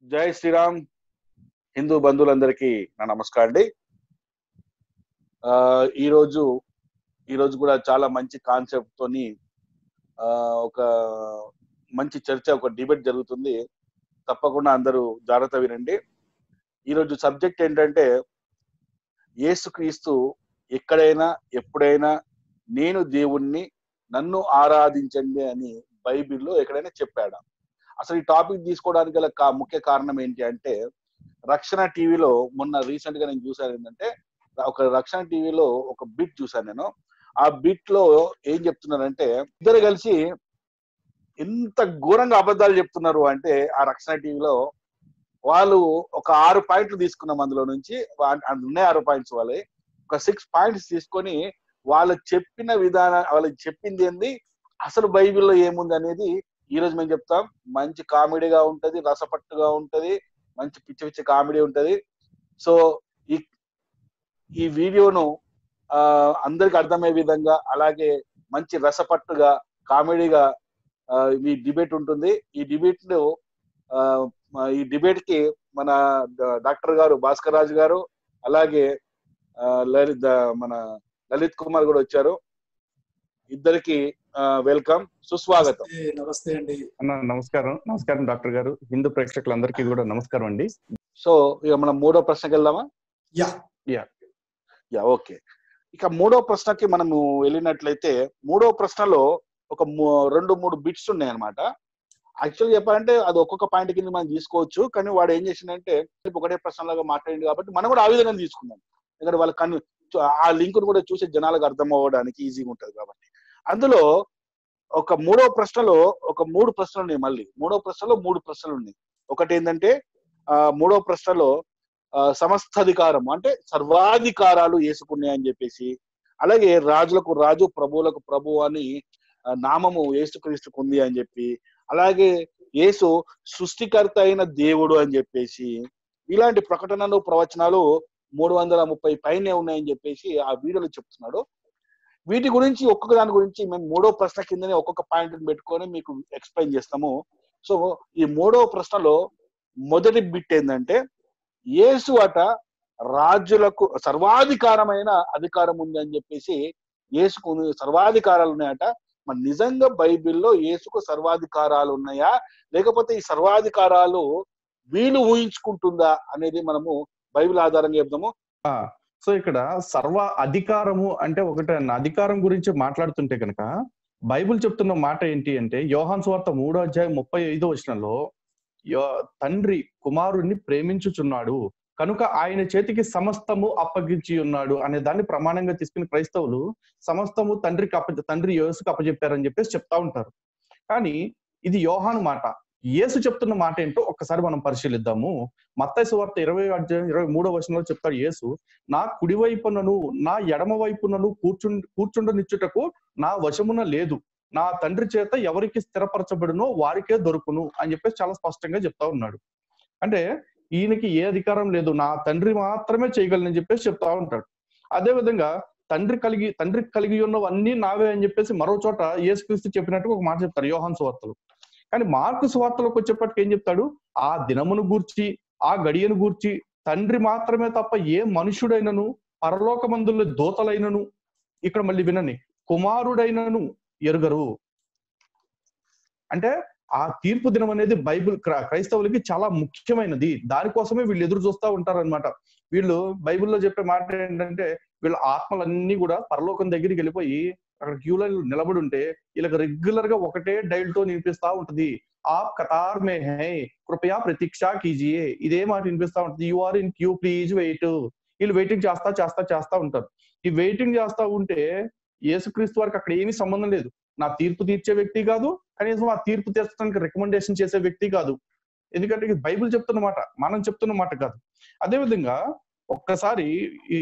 జై శ్రీరామ్ హిందూ బంధువులందరికీ నా నమస్కారం అండి ఆ, ఈరోజు ఈరోజు కూడా చాలా మంచి కాన్సెప్ట్ తోని ఆ, ఒక మంచి చర్చ ఒక డిబేట్ జరుగుతుంది తప్పకుండా అందరూ జాగ్రత్త వినండి ఈరోజు సబ్జెక్ట్ ఏంటంటే యేసుక్రీస్తు ఎక్కడైనా ఎప్పుడైనా నేను దేవుణ్ణి నన్ను ఆరాధించండి అని బైబిల్లో ఎక్కడైనా చెప్పాడా అసలు ఈ టాపిక్ తీసుకోవడానికి గల కా- ముఖ్య కారణం ఏంటి అంటే రక్షణ టీవీలో మొన్న రీసెంట్ గా నేను చూసాను ఏంటంటే ఒక రక్షణ టీవీలో ఒక బిట్ చూసాను నేను ఆ బిట్ లో ఏం చెప్తున్నారంటే ఇద్దరు కలిసి ఎంత ఘోరంగా అబద్ధాలు చెప్తున్నారు అంటే ఆ రక్షణ టీవీలో వాళ్ళు ఒక ఆరు పాయింట్లు తీసుకున్నాం అందులో నుంచి వా- అందులో ఉన్నాయి ఆరు పాయింట్స్ వాళ్ళే ఒక సిక్స్ పాయింట్స్ తీసుకొని వాళ్ళు చెప్పిన విధానం వాళ్ళకి చెప్పింది ఏంది అసలు బైబిల్లో ఏముంది అనేది ఈ రోజు మేము చెప్తాం మంచి కామెడీగా ఉంటది రసపట్టుగా ఉంటది మంచి పిచ్చి పిచ్చి కామెడీ ఉంటది సో ఈ ఈ వీడియోను ఆ అందరికి అర్థమయ్యే విధంగా అలాగే మంచి రసపట్టుగా కామెడీగా ఆ, ఈ డిబేట్ ఉంటుంది ఈ డిబేట్ లో ఆ, ఈ డిబేట్ కి మన డా- డాక్టర్ గారు భాస్కర్ రాజు గారు అలాగే ఆ, లలిత్ మన లలిత్ కుమార్ కూడా వచ్చారు ఇద్దరికి వెల్కమ్ సుస్వాగతం నమస్తే, నమస్తే అండి అన్న నమస్కారం నమస్కారం డాక్టర్ గారు హిందూ ప్రేక్షకులందరికీ కూడా నమస్కారం అండి సో ఇక మనం మూడో ప్రశ్నకి వెళ్దామా యా యా ఓకే ఇక మూడో ప్రశ్నకి మనము వెళ్ళినట్లయితే మూడో ప్రశ్నలో ఒక మూ- రెండు మూడు బిట్స్ ఉన్నాయి అనమాట యాక్చువల్ చెప్పాలంటే అది ఒక్కొక్క పాయింట్ కింద మనం తీసుకోవచ్చు కానీ వాడు ఏం చేసిందంటే ఒకటే ప్రశ్నలాగా మాట్లాడింది కాబట్టి మనం కూడా ఆ విధంగా తీసుకున్నాం ఎందుకంటే వాళ్ళ కన్ను ఆ లింక్ కూడా చూసే జనాలకు అర్థం అవ్వడానికి ఈజీగా ఉంటది కాబట్టి అందులో ఒక మూడో ప్రశ్నలో ఒక మూడు ప్రశ్నలు ఉన్నాయి మళ్ళీ మూడో ప్రశ్నలో మూడు ప్రశ్నలు ఉన్నాయి ఒకటి ఏంటంటే ఆ మూడో ప్రశ్నలో ఆ, సమస్త అధికారం అంటే సర్వాధికారాలు వేసుకున్నాయని చెప్పేసి అలాగే రాజులకు రాజు ప్రభువులకు ప్రభు అని ఆ, నామము యేసుక్రీస్తుకు ఉంది అని చెప్పి అలాగే యేసు సృష్టికర్త అయిన దేవుడు అని చెప్పేసి ఇలాంటి ప్రకటనలు ప్రవచనాలు మూడు వందల ముప్పై పైనే ఉన్నాయని చెప్పేసి ఆ వీడియోలో చెప్తున్నాడు వీటి గురించి ఒక్కొక్క దాని గురించి మేము మూడో ప్రశ్న కిందనే ఒక్కొక్క పాయింట్ పెట్టుకొని మీకు ఎక్స్ప్లెయిన్ చేస్తాము సో ఈ మూడో ప్రశ్నలో మొదటి బిట్ ఏంటంటే యేసు అట రాజులకు సర్వాధికారమైన అధికారం ఉంది అని చెప్పేసి యేసుకు సర్వాధికారాలు ఉన్నాయట మరి నిజంగా బైబిల్లో యేసుకు సర్వాధికారాలు ఉన్నాయా లేకపోతే ఈ సర్వాధికారాలు వీలు ఊహించుకుంటుందా అనేది మనము బైబిల్ ఆధారంగా చెప్దాము ఆ, సో ఇక్కడ సర్వ అధికారము అంటే ఒకటే అన్న అధికారం గురించి మాట్లాడుతుంటే కనుక బైబిల్ చెప్తున్న మాట ఏంటి అంటే యోహాన్ స్వార్త మూడో అధ్యాయం ముప్పై ఐదో వచనంలో యో- తండ్రి కుమారుణ్ణి ప్రేమించుచున్నాడు కనుక ఆయన చేతికి సమస్తము అప్పగించి ఉన్నాడు అనే దాన్ని ప్రమాణంగా తీసుకుని క్రైస్తవులు సమస్తము తండ్రికి అప్ప తండ్రి యేసుకు అప్పచెప్పారని చెప్పేసి చెప్తా ఉంటారు కానీ ఇది యోహాను మాట యేసు చెప్తున్న మాట ఏంటో ఒక్కసారి మనం పరిశీలిద్దాము మత్తయి సువార్త ఇరవై అధ్యాయం ఇరవై మూడో వచనంలో చెప్తాడు యేసు నా కుడి వైపునను నా ఎడమ వైపునను కూర్చు కూర్చుండనిచ్చుటకు నా వశమున లేదు నా తండ్రి చేత ఎవరికి స్థిరపరచబడునో వారికే దొరుకును అని చెప్పేసి చాలా స్పష్టంగా చెప్తా ఉన్నాడు అంటే ఈయనకి ఏ అధికారం లేదు నా తండ్రి మాత్రమే చేయగలనని చెప్పేసి చెప్తా ఉంటాడు అదే విధంగా తండ్రి కలిగి తండ్రి కలిగి ఉన్నవన్నీ నావే అని చెప్పేసి మరో చోట యేసుక్రీస్తు చెప్పినట్టుగా ఒక మాట చెప్తారు యోహాన్ సువార్తలు కానీ మార్కు సువార్తలకు వచ్చేప్పటికి ఏం చెప్తాడు ఆ దినమును గూర్చి ఆ గడియను గూర్చి తండ్రి మాత్రమే తప్ప ఏ మనుషుడైనను పరలోకమందుల దూతలైనను ఇక్కడ మళ్ళీ వినని కుమారుడైనను ఎరుగరు అంటే ఆ తీర్పు దినం అనేది బైబిల్ క్ర- క్రైస్తవులకి చాలా ముఖ్యమైనది దానికోసమే వీళ్ళు ఎదురు చూస్తూ ఉంటారన్నమాట వీళ్ళు బైబిల్లో చెప్పే మాట ఏంటంటే వీళ్ళ ఆత్మలన్నీ కూడా పరలోకం దగ్గరికి వెళ్ళిపోయి అక్కడ క్యూ లైన్ నిలబడి ఉంటే వీళ్ళకి రెగ్యులర్ గా ఒకటే డైల్ తో వినిపిస్తా ఉంటది ఆప్ కతార్ మే హై కృపయా ప్రతీక్ష కీజియే ఇదే మాట వినిపిస్తా ఉంటది you are in queue please wait వీళ్ళు వెయిటింగ్ చేస్తా చేస్తా చేస్తా ఉంటారు ఈ వెయిటింగ్ చేస్తా ఉంటే యేసుక్రీస్తు వారికి అక్కడ ఏమీ సంబంధం లేదు నా తీర్పు తీర్చే వ్యక్తి కాదు కనీసం ఆ తీర్పు తీర్చడానికి రికమెండేషన్ చేసే వ్యక్తి కాదు ఎందుకంటే ఇది బైబిల్ చెప్తున్న మాట మనం చెప్తున్న మాట కాదు అదే విధంగా ఒక్కసారి ఈ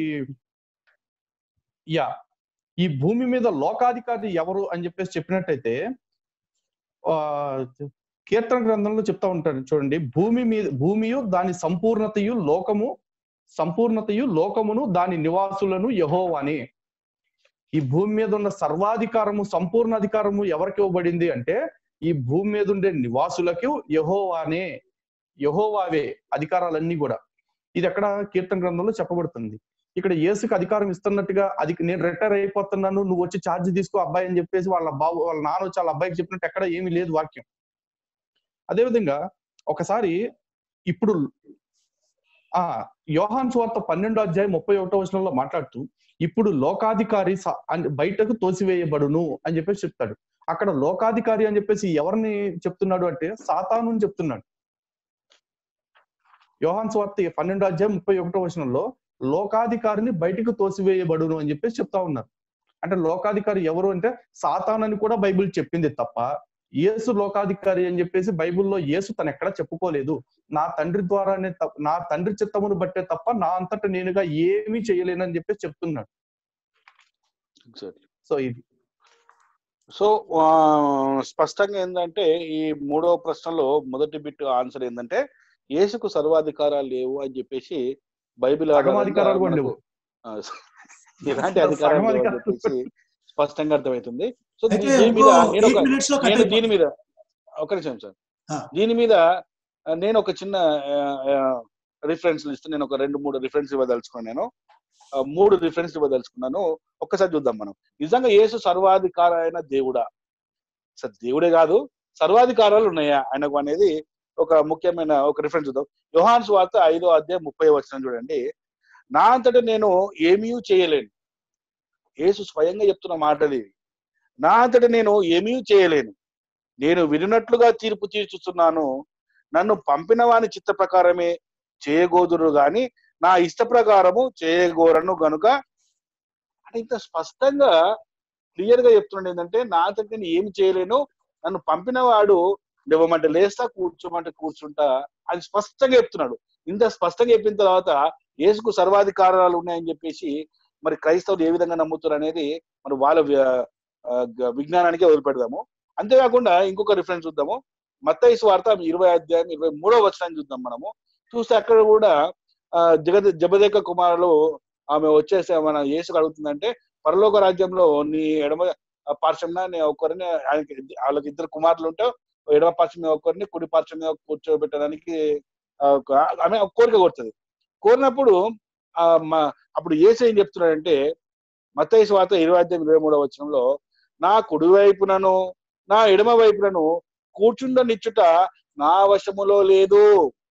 యా ఈ భూమి మీద లోకాధికారి ఎవరు అని చెప్పేసి చెప్పినట్టయితే ఆ కీర్తన గ్రంథంలో చెప్తా ఉంటారు చూడండి భూమి మీద భూమియు దాని సంపూర్ణతయు లోకము సంపూర్ణతయు లోకమును దాని నివాసులను యహోవాని ఈ భూమి మీద ఉన్న సర్వాధికారము సంపూర్ణ అధికారము ఎవరికి ఇవ్వబడింది అంటే ఈ భూమి మీద ఉండే నివాసులకు యహోవానే యహోవావే అధికారాలన్నీ కూడా ఇది ఎక్కడ కీర్తన గ్రంథంలో చెప్పబడుతుంది ఇక్కడ యేసుకి అధికారం ఇస్తున్నట్టుగా అది నేను రిటైర్ అయిపోతున్నాను నువ్వు వచ్చి ఛార్జ్ తీసుకో అబ్బాయి అని చెప్పేసి వాళ్ళ బాబు వాళ్ళ నాన్న వచ్చి వాళ్ళ అబ్బాయికి చెప్పినట్టు ఎక్కడ ఏమీ లేదు వాక్యం అదేవిధంగా ఒకసారి ఇప్పుడు ఆ యోహాన్ స్వార్త పన్నెండో అధ్యాయం ముప్పై ఒకటో వచనంలో మాట్లాడుతూ ఇప్పుడు లోకాధికారి స- అని బయటకు తోసివేయబడును అని చెప్పేసి చెప్తాడు అక్కడ లోకాధికారి అని చెప్పేసి ఎవరిని చెప్తున్నాడు అంటే సాతాను అని చెప్తున్నాడు యోహాన్ స్వార్త పన్నెండో అధ్యాయం ముప్పై ఒకటో వచనంలో లోకాధికారిని బయటకు తోసివేయబడును అని చెప్పేసి చెప్తా ఉన్నారు అంటే లోకాధికారి ఎవరు అంటే సాతాన్ అని కూడా బైబిల్ చెప్పింది తప్ప యేసు లోకాధికారి అని చెప్పేసి బైబిల్లో యేసు తను ఎక్కడ చెప్పుకోలేదు నా తండ్రి ద్వారానే తప్ప నా తండ్రి చిత్తమును బట్టే తప్ప నా అంతట నేనుగా ఏమీ చేయలేనని చెప్పేసి చెప్తున్నాడు ఎగ్జాక్ట్లీ సో ఇది సో ఆ, స్పష్టంగా ఏంటంటే ఈ మూడో ప్రశ్నలో మొదటి బిట్ ఆన్సర్ ఏంటంటే యేసుకు సర్వాధికారాలు లేవు అని చెప్పేసి బైబిల్ సగం ఆధారంగా అధికారాలు కూడా మనకు, లేవు. ఆ, ఎలాంటి సగం అధికారాలు లేవు అని అధికారాలు. చెప్పేసి స్పష్టంగా అర్థమవుతుంది సో అయితే దీని మీద ఇంకో నేను ఎయిట్ ఒక మినిట్స్ లో కట్ నేను దీని అయిపోతుంది. మీద ఒక నిమిషం సార్ ఆ. దీని మీద ఆ, నేను ఒక చిన్న రిఫరెన్స్ ఇస్తే నేను ఒక రెండు మూడు రిఫరెన్స్ ఇవ్వదలుచుకున్నాను నేను ఆ, మూడు రిఫరెన్స్ ఇవ్వదలుచుకున్నాను ఒక్కసారి చూద్దాం మనం నిజంగా యేసు సర్వాధికార అయిన దేవుడా సార్ దేవుడే కాదు సర్వాధికారాలు ఉన్నాయా ఆయనకు అనేది ఒక ముఖ్యమైన ఒక రిఫరెన్స్ చూద్దాం యోహాన్స్ వార్త ఐదో అధ్యాయం ముప్పై వచ్చిన చూడండి నా అంతటా నేను ఏమీ చేయలేను యేసు స్వయంగా చెప్తున్న మాటది ఇది. నా అంతటా నేను ఏమీ చేయలేను నేను వినినట్లుగా తీర్పు తీర్చుతున్నాను నన్ను పంపిన వాని చిత్త ప్రకారమే చేయగోదురు గాని నా ఇష్ట ప్రకారము చేయగోరను గనుక అంటే ఇంత స్పష్టంగా క్లియర్ గా చెప్తున్నాడు ఏంటంటే నా అంతట నేను ఏమి చేయలేను నన్ను పంపిన వాడు లేవమంటే లేస్తా కూర్చోమంటే కూర్చుంటా అది స్పష్టంగా చెప్తున్నాడు ఇంత స్పష్టంగా చెప్పిన తర్వాత యేసుకు సర్వాధికారాలు ఉన్నాయని చెప్పేసి మరి క్రైస్తవులు ఏ విధంగా నమ్ముతారు అనేది మరి వాళ్ళ వి- ఆ, గ- విజ్ఞానానికే వదిలిపెడదాము అంతేకాకుండా ఇంకొక రిఫరెన్స్ చూద్దాము మత్తయి వార్త ఇరవై అధ్యాయం ఇరవై మూడో వచనాన్ని చూద్దాం మనము చూస్తే అక్కడ కూడా ఆ, జగద్ జబదేక కుమారులు ఆమె వచ్చేసి మన యేసుకు అడుగుతుందంటే పరలోక రాజ్యంలో నీ ఎడమ పార్శ్వంన నేను ఒకరిని ఆయనకి ఇద్ద- వాళ్ళకి ఇద్దరు కుమారులు ఉంటే ఎడమ పార్శ్వం మీద ఒకరిని కుడి పార్శ్వం మీద కూర్చోబెట్టడానికి ఆ, ఒక- ఆమె ఒక కోరిక కోరుతుంది కోరినప్పుడు ఆ మ- అప్పుడు యేసు ఏం చెప్తున్నాడంటే మత్తయి స్వాత ఇరవై అధ్యాయం ఇరవై మూడవ వచనంలో నా కుడి వైపునను నా ఎడమ వైపునను కూర్చుండనిచ్చుట నా వశములో లేదు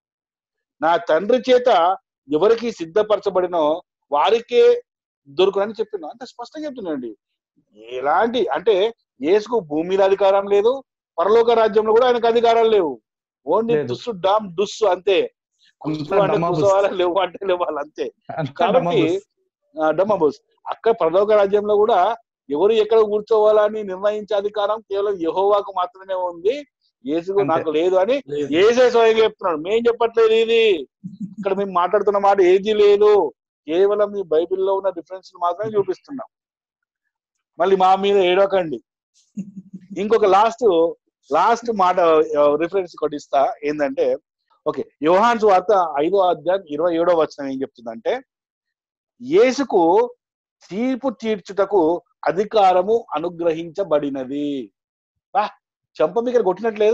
నా తండ్రి చేత ఎవరికి సిద్ధపరచబడినో వారికే దొరుకునని చెప్పిన అంత స్పష్టంగా చెప్తున్నాండి ఎలాంటి అంటే యేసుకు భూమి మీద అధికారం లేదు పరలోక రాజ్యంలో కూడా ఆయనకు అధికారాలు లేవు ఓన్లీ లేదు. దుస్సు డామ్ డుస్సు అంతే కూర్చో అంటే డమ్మా బుస్. కూర్చోవాలి లేవు అంటే లేవాలి అంతే అంతా కాబట్టి డమ్మబుస్. డమ్మబోస్ అక్కడ పరలోక రాజ్యంలో కూడా ఎవరు ఎక్కడ కూర్చోవాలని నిర్ణయించే అధికారం కేవలం యెహోవాకు మాత్రమే ఉంది యేసుకు అంతే. నాకు లేదు అని లేదు. ఏసే స్వయంగా చెప్తున్నాడు మేం చెప్పట్లేదు ఇది ఇక్కడ మేము మాట్లాడుతున్న మాట ఏది లేదు కేవలం మీ బైబిల్లో ఉన్న డిఫరెన్స్ మాత్రమే చూపిస్తున్నాం మళ్ళీ మా మీద ఏడవకండి ఇంకొక లాస్ట్ లాస్ట్ మాట రిఫరెన్స్ ఒకటి ఇస్తా ఏంటంటే ఓకే యోహాన్స్ వార్త ఐదో అధ్యాయం ఇరవై ఏడో వచనం ఏం చెప్తుందంటే యేసుకు తీర్పు తీర్చుటకు అధికారము అనుగ్రహించబడినది బా చెంప మీకలు కొట్టినట్లేదు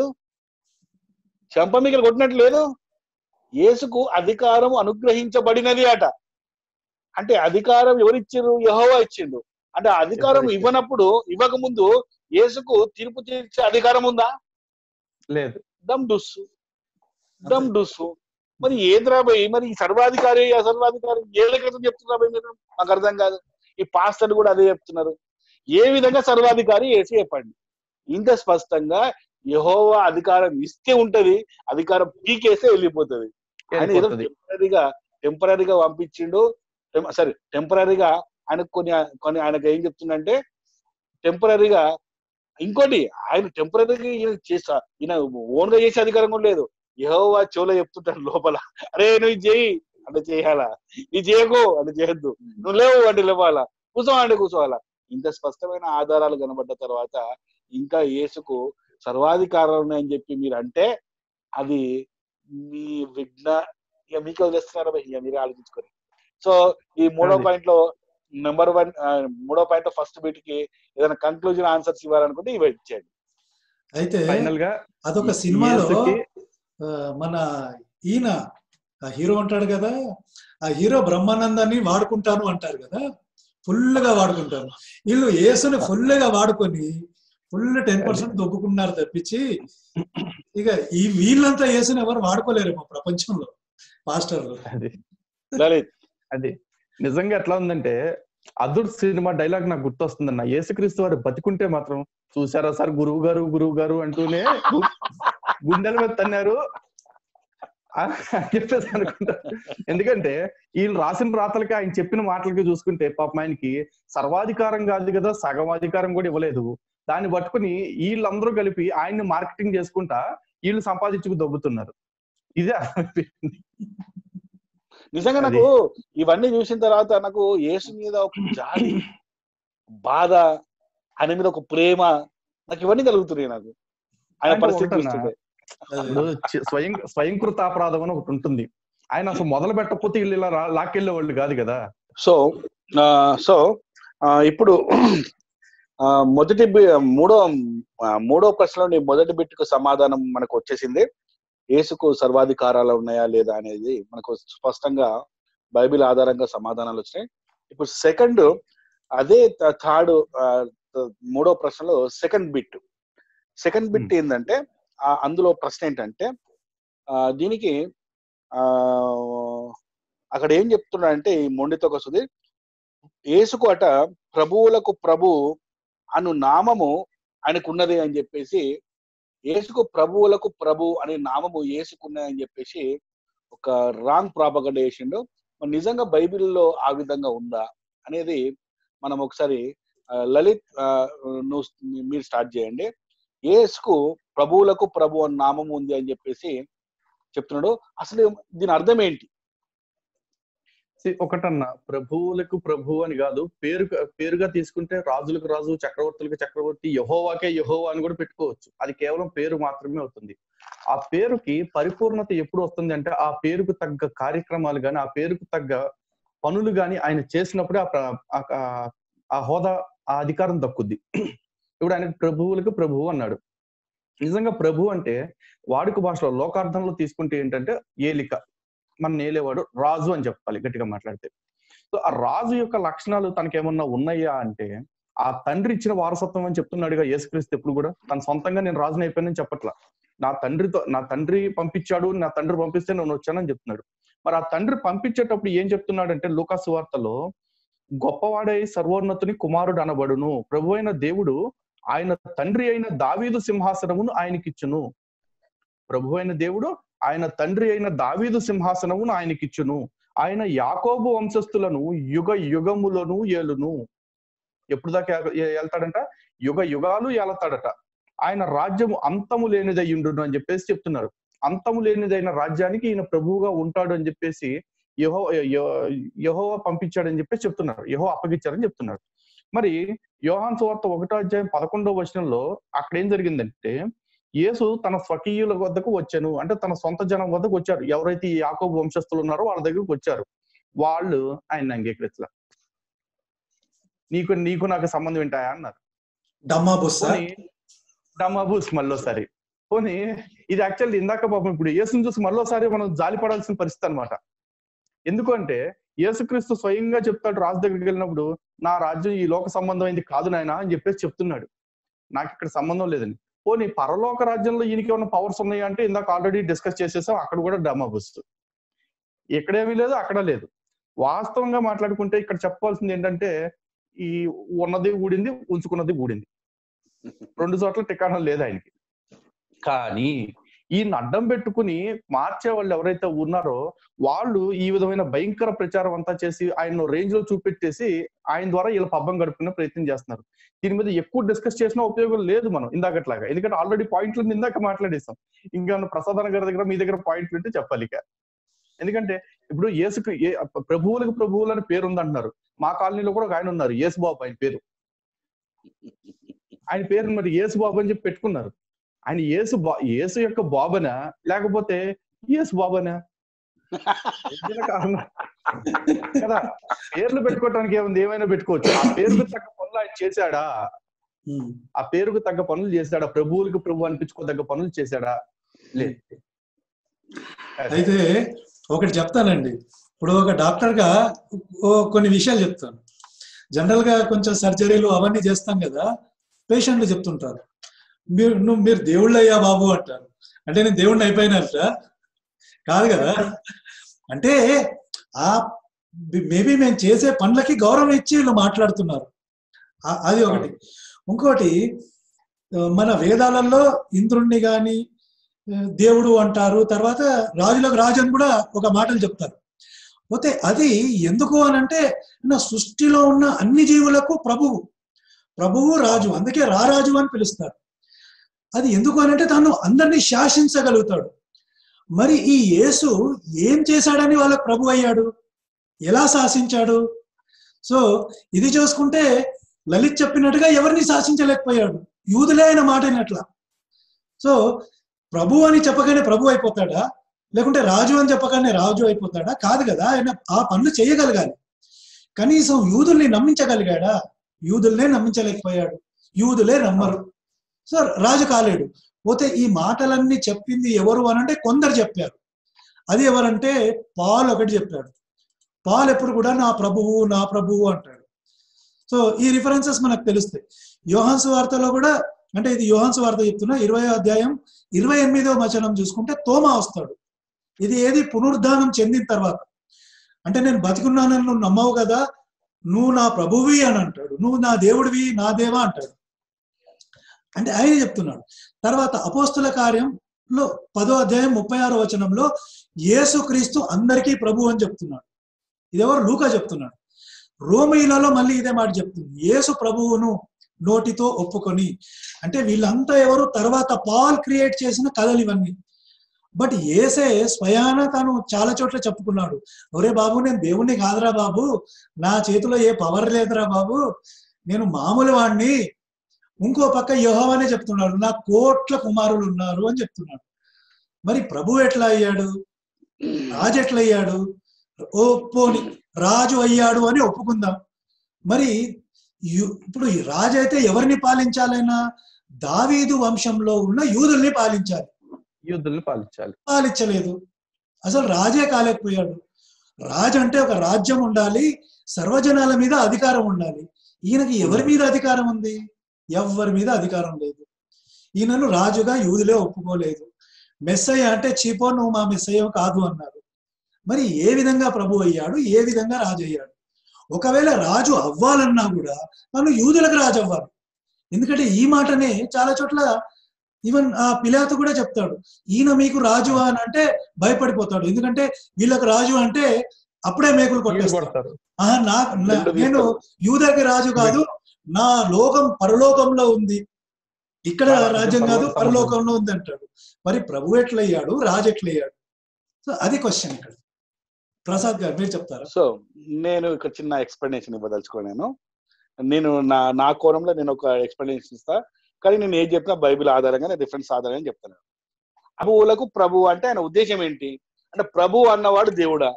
చెంప మీకలు కొట్టినట్లేదు యేసుకు అధికారం అనుగ్రహించబడినది అట అంటే అధికారం ఎవరిచ్చారు యెహోవా ఇచ్చిండు అంటే ఆ అధికారం యెహోవా ఇచ్చిండు. ఇవ్వనప్పుడు ఇవ్వక ముందు యేసుకు తీర్పు తీర్చే అధికారం ఉందా లేదు దమ్ డుస్సు దమ్ డుస్సు మరి ఏంద్రా భయ్ మరి ఈ సర్వాధికారి అసర్వాధికారి ఏ లెక్కతో చెప్తున్నా భయ్ మీరు నాకు అర్థం కాదు ఈ పాస్టర్ కూడా అదే చెప్తున్నారు ఏ విధంగా సర్వాధికారి వేసి చెప్పండి ఇంత స్పష్టంగా యహోవా అధికారం ఇస్తే ఉంటది అధికారం పీకేస్తే వెళ్ళిపోతది ఆయన ఏదో వెళ్ళిపోతది. టెంపరీగా టెంపరీగా పంపించిండు సరే టెంపరీగా ఆయనకు కొన్ని కొన్ని ఆయనకు ఏం చెప్తుందంటే టెంపరీగా ఇంకోటి ఆయన టెంపరీగా ఈయన చేస్తా ఈయన ఓన్ గా చేసే అధికారం కూడా లేదు యెహోవా చెవులో చెప్తుంటాడు లోపల అరే నువ్వు ఇది చేయి అంటే చేయాలా ఇది చేయకు అంటే చేయొద్దు నువ్వు లేవు అంటే లేవాలా కూర్చోవా అంటే కూర్చోవాలా ఇంత స్పష్టమైన ఆధారాలు కనబడ్డ తర్వాత ఇంకా యేసుకు సర్వాధికారాలు ఉన్నాయని చెప్పి మీరు అంటే అది మీ విఘ్న ఇక మీకు వదిలేస్తున్నారు భయ్, ఇక మీరే ఆలోచించుకొని సో ఈ మూడో అది. పాయింట్ లో నెంబర్ వన్ మూడో పాయింట్ ఫస్ట్ బీట్ కి ఏదైనా కంక్లూజన్ ఆన్సర్స్ ఇవ్వాలనుకుంటే ఇవి ఇచ్చేయండి అయితే ఫైనల్ గా అదొక సినిమాలో యేసుకి ఆ, మన ఈయన ఆ హీరో అంటాడు కదా ఆ హీరో బ్రహ్మానందాన్ని వాడుకుంటాను అంటారు కదా ఫుల్ గా వాడుకుంటారు వీళ్ళు యేసుని ఫుల్ గా వాడుకొని ఫుల్ టెన్ పర్సెంట్ దొక్కుకున్నారు తప్పించి ఇక ఈ వీళ్ళంతా యేసుని ఎవరు వాడుకోలేరు మా ప్రపంచంలో పాస్టర్లు అది లలిత్ అది నిజంగా ఎట్లా ఉందంటే అదుర్ సినిమా డైలాగ్ నాకు గుర్తొస్తుందన్న యేసుక్రీస్తు వారు బతికుంటే మాత్రం చూసారా సార్ గురువు గారు గురువు గారు అంటూనే గు- గుండెల మీద తన్నారు అని చెప్పేసి అనుకుంటా ఎందుకంటే వీళ్ళు రాసిన రాతలకి ఆయన చెప్పిన మాటలకి చూసుకుంటే పాపం ఆయనకి సర్వాధికారం కాదు కదా సగం అధికారం కూడా ఇవ్వలేదు దాన్ని పట్టుకుని వీళ్ళందరూ కలిపి ఆయన్ని మార్కెటింగ్ చేసుకుంటా వీళ్ళు సంపాదించుకు దొబ్బుతున్నారు ఇదే అర్థమైపోయింది నిజంగా నాకు ఇవన్నీ చూసిన తర్వాత నాకు యేసు మీద ఒక జాలి బాధ ఆయన మీద ఒక ప్రేమ నాకు ఇవన్నీ కలుగుతున్నాయి నాకు ఆయన అంటే పరిస్థితి ఒకటన్నా, చూస్తుంటే ఇప్పుడు చి- స్వయం స్వయంకృత అపరాధం అని ఒకటి ఉంటుంది ఆయన అసలు మొదలు పెట్టకపోతే వీళ్ళు ఇలా రా- లాక్కెళ్ళే వాళ్ళు కాదు కదా సో ఆ, సో ఆ, ఇప్పుడు ఆ, మొదటి బి- మూడో ఆ, మూడో ప్రశ్నలోని మొదటి బిట్టుకు సమాధానం మనకు వచ్చేసింది యేసుకు సర్వాధికారాలు ఉన్నాయా లేదా అనేది మనకు స్పష్టంగా బైబిల్ ఆధారంగా సమాధానాలు వచ్చినాయి ఇప్పుడు సెకండ్ అదే థర్డ్ మూడో ప్రశ్నలో సెకండ్ బిట్ సెకండ్ బిట్ ఏంటంటే ఆ, అందులో ప్రశ్న ఏంటంటే ఆ, దీనికి ఆ అక్కడ ఏం చెప్తున్నాడంటే ఈ మొండితో వస్తుంది యేసుకు అట ప్రభువులకు ప్రభు అను నామము ఆయనకు ఉన్నది అని చెప్పేసి యేసుకు ప్రభువులకు ప్రభు అనే నామము యేసుకున్నది అని చెప్పేసి ఒక రాంగ్ ప్రాపగండ చేసిండు మరి నిజంగా బైబిల్లో ఆ విధంగా ఉందా అనేది మనం ఒకసారి ఆ, లలిత్ ఆ, నువ్వు మీరు స్టార్ట్ చేయండి యేసుకు ప్రభువులకు ప్రభు అని నామం ఉంది అని చెప్పేసి చెప్తున్నాడు అసలు దీని అర్థం ఏంటి See, ఒకటన్నా ప్రభువులకు ప్రభు అని కాదు పేరు పేరుగా తీసుకుంటే రాజులకు రాజు చక్రవర్తులకు చక్రవర్తి యహోవాకే యహోవా అని కూడా పెట్టుకోవచ్చు అది కేవలం పేరు మాత్రమే అవుతుంది ఆ పేరుకి పరిపూర్ణత ఎప్పుడు వస్తుంది అంటే ఆ పేరుకు తగ్గ కార్యక్రమాలు గాని ఆ పేరుకు తగ్గ పనులు గాని ఆయన చేసినప్పుడే ఆ ప్ర- ఆ- ఆ- ఆ హోదా ఆ అధికారం దక్కుద్ది ఇప్పుడు ఆయనకు ప్రభువులకు ప్రభువు అన్నాడు నిజంగా ప్రభు అంటే వాడుక భాషలో లోకార్థంలో తీసుకుంటే ఏంటంటే ఏలిక మన ఏలేవాడు రాజు అని చెప్పాలి గట్టిగా మాట్లాడితే సో ఆ రాజు యొక్క లక్షణాలు తనకేమన్నా ఉన్నాయా అంటే ఆ తండ్రి ఇచ్చిన వారసత్వం అని చెప్తున్నాడుగా యేసుక్రీస్తు ఎప్పుడు కూడా తన సొంతంగా నేను రాజుని అయిపోయానని చెప్పట్లా నా తండ్రితో నా తండ్రి పంపించాడు నా తండ్రి పంపిస్తే నేను వచ్చానని చెప్తున్నాడు మరి ఆ తండ్రి పంపించేటప్పుడు ఏం చెప్తున్నాడంటే లూకాసు వార్తలో గొప్పవాడై సర్వోన్నతుని కుమారుడు అనబడును ప్రభు అయిన దేవుడు ఆయన తండ్రి అయిన దావీదు సింహాసనమును ఆయనకిచ్చును ప్రభు అయిన దేవుడు ఆయన తండ్రి అయిన దావీదు సింహాసనమును ఆయనకిచ్చును ఆయన యాకోబు వంశస్థులను యుగ యుగములను ఏలును ఎప్పుడు దాకా ఏ- ఏ- ఏళ్తాడంట యుగ యుగాలు ఏలతాడట ఆయన రాజ్యము అంతము లేనిదై ఉండును అని చెప్పేసి చెప్తున్నారు అంతము లేనిదైన రాజ్యానికి ఈయన ప్రభువుగా ఉంటాడు అని చెప్పేసి యహో యహో పంపించాడని చెప్పేసి చెప్తున్నారు యహో అప్పగించారని చెప్తున్నారు మరి యోహాన్ సువార్త ఒకటో అధ్యాయం పదకొండవ వచనంలో అక్కడ ఏం జరిగిందంటే యేసు తన స్వకీయుల వద్దకు వచ్చాను అంటే తన సొంత జనం వద్దకు వచ్చారు ఎవరైతే ఈ యాకోబు వంశస్థులు ఉన్నారో వాళ్ళ దగ్గరకు వచ్చారు వాళ్ళు ఆయన అంగీకరించలే నీకు నీకు నాకు సంబంధం ఏంటాయా అన్నారు డమ్మా బుస్స పోనీ డమాబూస్ మళ్ళోసారి పోనీ ఇది యాక్చువల్లీ ఇందాక పాపం ఇప్పుడు యేసుని చూసి మళ్ళోసారి మనం జాలి పడాల్సిన పరిస్థితి అనమాట ఎందుకంటే యేసుక్రీస్తు స్వయంగా చెప్తాడు రాజు దగ్గరికి వెళ్ళినప్పుడు నా రాజ్యం ఈ లోక సంబంధమైంది కాదు నాయన అని చెప్పేసి చెప్తున్నాడు నాకు ఇక్కడ సంబంధం లేదని పోనీ పరలోక రాజ్యంలో ఈయనకి ఏమైనా పవర్స్ ఉన్నాయా అంటే ఇందాక ఆల్రెడీ డిస్కస్ చేసేసాం అక్కడ కూడా డమాబుస్ ఇక్కడేమీ లేదు అక్కడ లేదు వాస్తవంగా మాట్లాడుకుంటే ఇక్కడ చెప్పాల్సింది ఏంటంటే ఈ ఉన్నది ఊడింది ఉంచుకున్నది ఊడింది రెండు చోట్ల టికాణం లేదు ఆయనకి కానీ ఈయన అడ్డం పెట్టుకుని మార్చే వాళ్ళు ఎవరైతే ఉన్నారో వాళ్ళు ఈ విధమైన భయంకర ప్రచారం అంతా చేసి ఆయన రేంజ్ లో చూపెట్టేసి ఆయన ద్వారా వీళ్ళ పబ్బం గడుపుకునే ప్రయత్నం చేస్తున్నారు దీని మీద ఎక్కువ డిస్కస్ చేసినా ఉపయోగం లేదు మనం ఇందాకట్లాగా ఎందుకంటే ఆల్రెడీ పాయింట్లు ఇందాక మాట్లాడేసాం ఇంకా ప్రసాదన గారి దగ్గర మీ దగ్గర పాయింట్లు ఉంటే చెప్పాలి ఇక ఎందుకంటే ఇప్పుడు యేసుకు ఏ ప్రభువులకు ప్రభువులు అని పేరు ఉందంటున్నారు మా కాలనీలో కూడా ఒక ఆయన ఉన్నారు యేసు బాబు ఆయన పేరు ఆయన పేరు మరి యేసు బాబు అని చెప్పి పెట్టుకున్నారు ఆయన యేసు బా యేసు యొక్క బాబనా లేకపోతే యేసు బాబనా ఏదైనా కారణం కదా పేర్లు పెట్టుకోవడానికి ఏముంది ఏమైనా పెట్టుకోవచ్చు ఆ పేరుకు తగ్గ పనులు ఆయన చేశాడా ఉమ్. ఆ పేరుకు తగ్గ పనులు చేశాడా ప్రభువులకు ప్రభు అనిపించుకోదగ్గ పనులు చేశాడా లేదు అయితే ఒకటి చెప్తానండి ఇప్పుడు ఒక డాక్టర్ గా ఓ కొన్ని విషయాలు చెప్తాను జనరల్ గా కొంచెం సర్జరీలు అవన్నీ చేస్తాం కదా పేషెంట్లు చెప్తుంటారు మీరు నువ్వు మీరు దేవుళ్ళు అయ్యా బాబు అంటారు అంటే నేను దేవుడిని అయిపోయినట్ట కాదు కదా అంటే ఆ మేబీ మేము చేసే పనులకి గౌరవం ఇచ్చి వీళ్ళు మాట్లాడుతున్నారు ఆ- అది ఒకటి ఇంకోటి ఆ, మన వేదాలలో ఇంద్రుణ్ణి గాని ఆ, దేవుడు అంటారు తర్వాత రాజులకు రాజు అని కూడా ఒక మాటలు చెప్తారు పోతే అది ఎందుకు అని అంటే నా సృష్టిలో ఉన్న అన్ని జీవులకు ప్రభువు ప్రభువు రాజు అందుకే రారాజు అని పిలుస్తారు అది ఎందుకు అని అంటే తాను అందరినీ శాసించగలుగుతాడు మరి ఈ యేసు ఏం చేశాడని వాళ్ళకు ప్రభు అయ్యాడు ఎలా శాసించాడు సో ఇది చూసుకుంటే లలిత్ చెప్పినట్టుగా ఎవరిని శాసించలేకపోయాడు యూదులే ఆయన మాట వినట్లా సో ప్రభు అని చెప్పగానే ప్రభు అయిపోతాడా లేకుంటే రాజు అని చెప్పగానే రాజు అయిపోతాడా కాదు కదా ఆయన ఆ పనులు చేయగలగాలి కనీసం యూదుల్ని నమ్మించగలిగాడా యూదుల్నే నమ్మించలేకపోయాడు యూదులే నమ్మరు సో రాజు కాలేడు పోతే ఈ మాటలన్నీ చెప్పింది ఎవరు అని అంటే కొందరు చెప్పారు అది ఎవరంటే పాల్ ఒకటి చెప్పాడు పాల్ ఎప్పుడు కూడా నా ప్రభువు నా ప్రభువు అంటాడు సో ఈ రిఫరెన్సెస్ మనకు తెలుస్తాయి యోహాన్స్ వార్తలో కూడా అంటే ఇది యోహాన్స్ వార్త చెప్తున్నా ఇరవై అధ్యాయం ఇరవై ఎనిమిదో వచనం చూసుకుంటే తోమా వస్తాడు ఇది ఏది పునరుద్ధానం చెందిన తర్వాత అంటే నేను బతికున్నానని నువ్వు నమ్మవు కదా నువ్వు నా ప్రభువి అని అంటాడు నువ్వు నా దేవుడివి నా దేవా అంటాడు అంటే ఆయన చెప్తున్నాడు తర్వాత అపోస్తుల కార్యంలో పదో అధ్యాయం ముప్పై ఆరో వచనంలో యేసు క్రీస్తు అందరికీ ప్రభు అని చెప్తున్నాడు ఇది ఎవరు లూకా చెప్తున్నాడు రోమిలలో మళ్ళీ ఇదే మాట చెప్తుంది యేసు ప్రభువును నోటితో ఒప్పుకొని అంటే వీళ్ళంతా ఎవరు తర్వాత పాల్ క్రియేట్ చేసిన కథలు ఇవన్నీ బట్ ఏసే స్వయాన తాను చాలా చోట్ల చెప్పుకున్నాడు ఒరే బాబు నేను దేవుణ్ణి కాదురా బాబు నా చేతిలో ఏ పవర్ లేదురా బాబు నేను మామూలు వాడిని ఇంకో పక్క యెహోవానే చెప్తున్నాడు నా కోట్ల కుమారులు ఉన్నారు అని చెప్తున్నాడు మరి ప్రభు ఎట్లా అయ్యాడు రాజు ఎట్లా అయ్యాడు ఓ పోని రాజు అయ్యాడు అని ఒప్పుకుందాం మరి యు- ఇప్పుడు ఈ రాజు అయితే ఎవరిని పాలించాలైనా దావీదు వంశంలో ఉన్న యూదుల్ని పాలించాలి యుద్ధుల్ని పాలించాలి పాలించలేదు అసలు రాజే కాలేకపోయాడు రాజు అంటే ఒక రాజ్యం ఉండాలి సర్వజనాల మీద అధికారం ఉండాలి ఈయనకి ఎవరి మీద అధికారం ఉంది ఎవరి మీద అధికారం లేదు ఈయనను రాజుగా యూదులే ఒప్పుకోలేదు మెస్సయ్య అంటే చీపో నువ్వు మా మెస్సయ్య కాదు అన్నారు మరి ఏ విధంగా ప్రభు అయ్యాడు ఏ విధంగా రాజు అయ్యాడు ఒకవేళ రాజు అవ్వాలన్నా కూడా తను యూదులకు రాజు అవ్వాలి ఎందుకంటే ఈ మాటనే చాలా చోట్ల ఈవెన్ ఆ పిలాతు కూడా చెప్తాడు ఈయన మీకు రాజు అని అంటే భయపడిపోతాడు ఎందుకంటే వీళ్ళకి రాజు అంటే అప్పుడే మేకులు వీళ్ళు కొట్టేస్తారు కొడతారు ఆహా, నా నా- రెండు నేను యూదకి రాజు కాదు నా లోకం పరలోకంలో ఉంది ఇక్కడ ఆ, రాజ్యం కాదు పరలోకం. పరలోకంలో ఉంది అంటాడు మరి ప్రభు ఎట్లయ్యాడు రాజు ఎట్లయ్యాడు సో అది క్వశ్చన్ ఇక్కడ ప్రసాద్ గారు మీరు చెప్తారా సో నేను ఇక్కడ చిన్న ఎక్స్ప్లెనేషన్ ఇవ్వదలుచుకున్నాను నేను నా నా కోణంలో నేను ఒక ఎక్స్ప్లెనేషన్ ఇస్తా కానీ నేను ఏం చెప్పినా బైబిల్ ఆధారంగా నేను రిఫరెన్స్ ఆధారంగా చెప్తాను ప్రభువులకు ప్రభు అంటే ఆయన ఉద్దేశం ఏంటి అంటే ప్రభు అన్నవాడు దేవుడా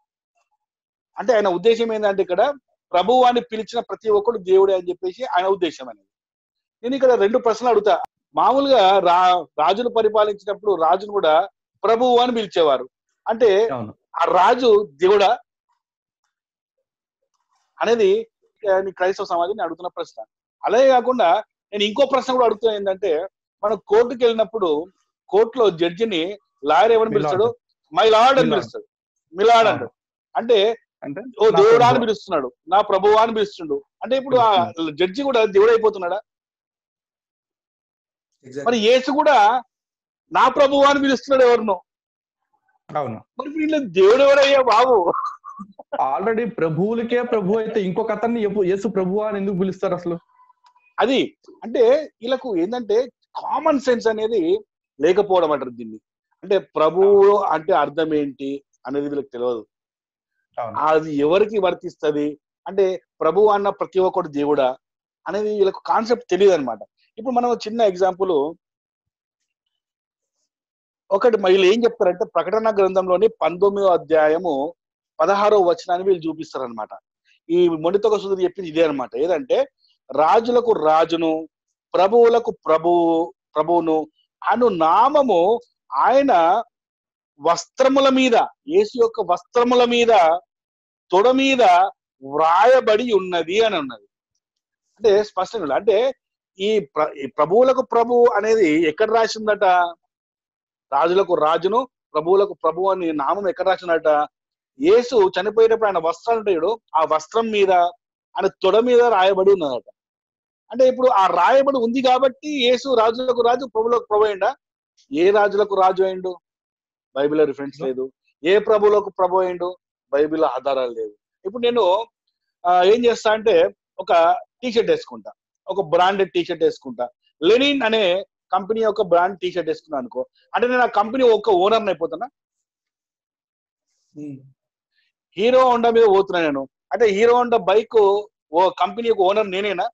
అంటే ఆయన ఉద్దేశం ఏంటంటే ఇక్కడ ప్రభువు అని పిలిచిన ప్రతి ఒక్కడు దేవుడే అని చెప్పేసి ఆయన ఉద్దేశం అనేది నేను ఇక్కడ రెండు ప్రశ్నలు అడుగుతా మామూలుగా రా రాజును పరిపాలించినప్పుడు రాజును కూడా ప్రభువు అని పిలిచేవారు అంటే అవును ఆ రాజు దేవుడా అనేది ఆ, నీ క్రైస్తవ సమాజాన్ని అడుగుతున్న ప్రశ్న అలాగే కాకుండా నేను ఇంకో ప్రశ్న కూడా అడుగుతున్నా ఏంటంటే మనం కోర్టుకి వెళ్ళినప్పుడు కోర్టులో జడ్జిని లాయర్ ఏమని My పిలుస్తాడు మై లార్డ్ అని My lord. పిలుస్తాడు మిలాడ్ అంటాడు అంటే అంటే ఓ నా దేవుడా అని ప్రభు. పిలుస్తున్నాడు నా ప్రభువా అని పిలుస్తుండు అంటే ఇప్పుడు ఆ జడ్జి కూడా దేవుడు అయిపోతున్నాడా మరి యేసు కూడా నా ప్రభువా అని పిలుస్తున్నాడు ఎవరినో అవును మరి వీళ్ళు దేవుడు ఎవరయ్యా బాబు ఆల్రెడీ ప్రభువులకే ప్రభు అయితే ఇంకొక అతన్ని ఎప్పు- యేసు ప్రభు అని ఎందుకు పిలుస్తారు అసలు అది అంటే వీళ్ళకు ఏంటంటే కామన్ సెన్స్ అనేది లేకపోవడం అంటారు దీన్ని అంటే ప్రభువు అంటే అర్థం ఏంటి అనేది వీళ్ళకి తెలియదు అవును అది ఎవరికి వర్తిస్తది అంటే ప్రభు అన్న ప్రతి ఒక్కడు దేవుడా అనేది వీళ్ళకు కాన్సెప్ట్ తెలియదు అనమాట ఇప్పుడు మనం ఒక చిన్న ఎగ్జాంపుల్ ఒకటి వీళ్ళు ఏం చెప్తారంటే ప్రకటన గ్రంథంలోని పంతొమ్మిదో అధ్యాయము పదహారో వచనాన్ని వీళ్ళు చూపిస్తారు అనమాట ఈ మొండితొక సుధుడు చెప్పింది ఇదే అనమాట ఏదంటే రాజులకు రాజును ప్రభువులకు ప్రభువు ప్రభువును అను నామము ఆయన వస్త్రముల మీద యేసు యొక్క వస్త్రముల మీద తొడ మీద వ్రాయబడి ఉన్నది అని ఉన్నది అంటే స్పష్టంగా ఉంది. అంటే ఈ ప్ర ఈ ప్రభువులకు ప్రభు అనేది ఎక్కడ రాసిందట రాజులకు రాజును ప్రభువులకు ప్రభు అని నామం ఎక్కడ రాసిందట యేసు చనిపోయేటప్పుడు ఆయన వస్త్రం ఉంటాడు ఆ వస్త్రం మీద ఆయన తొడ మీద రాయబడి ఉన్నదట అంటే ఇప్పుడు ఆ రాయబడి ఉంది కాబట్టి యేసు రాజులకు రాజు ప్రభువులకు ప్రభు అయిందా ఏ రాజులకు రాజు అయిండు బైబిల్లో రిఫరెన్స్ లేదు ఏ ప్రభువులకు ప్రభు అయిండు బైబిల్ ఆధారాలు లేవు ఇప్పుడు నేను ఆ, ఏం చేస్తా అంటే ఒక టీ షర్ట్ వేసుకుంటా ఒక బ్రాండెడ్ టీ షర్ట్ వేసుకుంటా లెనిన్ అనే కంపెనీ యొక్క బ్రాండ్ టీ షర్ట్ వేసుకున్నాను అనుకో అంటే నేను ఆ కంపెనీ ఒక్క ఓనర్ అయిపోతున్నా ఉమ్. హీరో హోండా మీద పోతున్నా నేను అంటే హీరో హోండా బైక్ ఓ కంపెనీ యొక్క ఓనర్ నేనేనా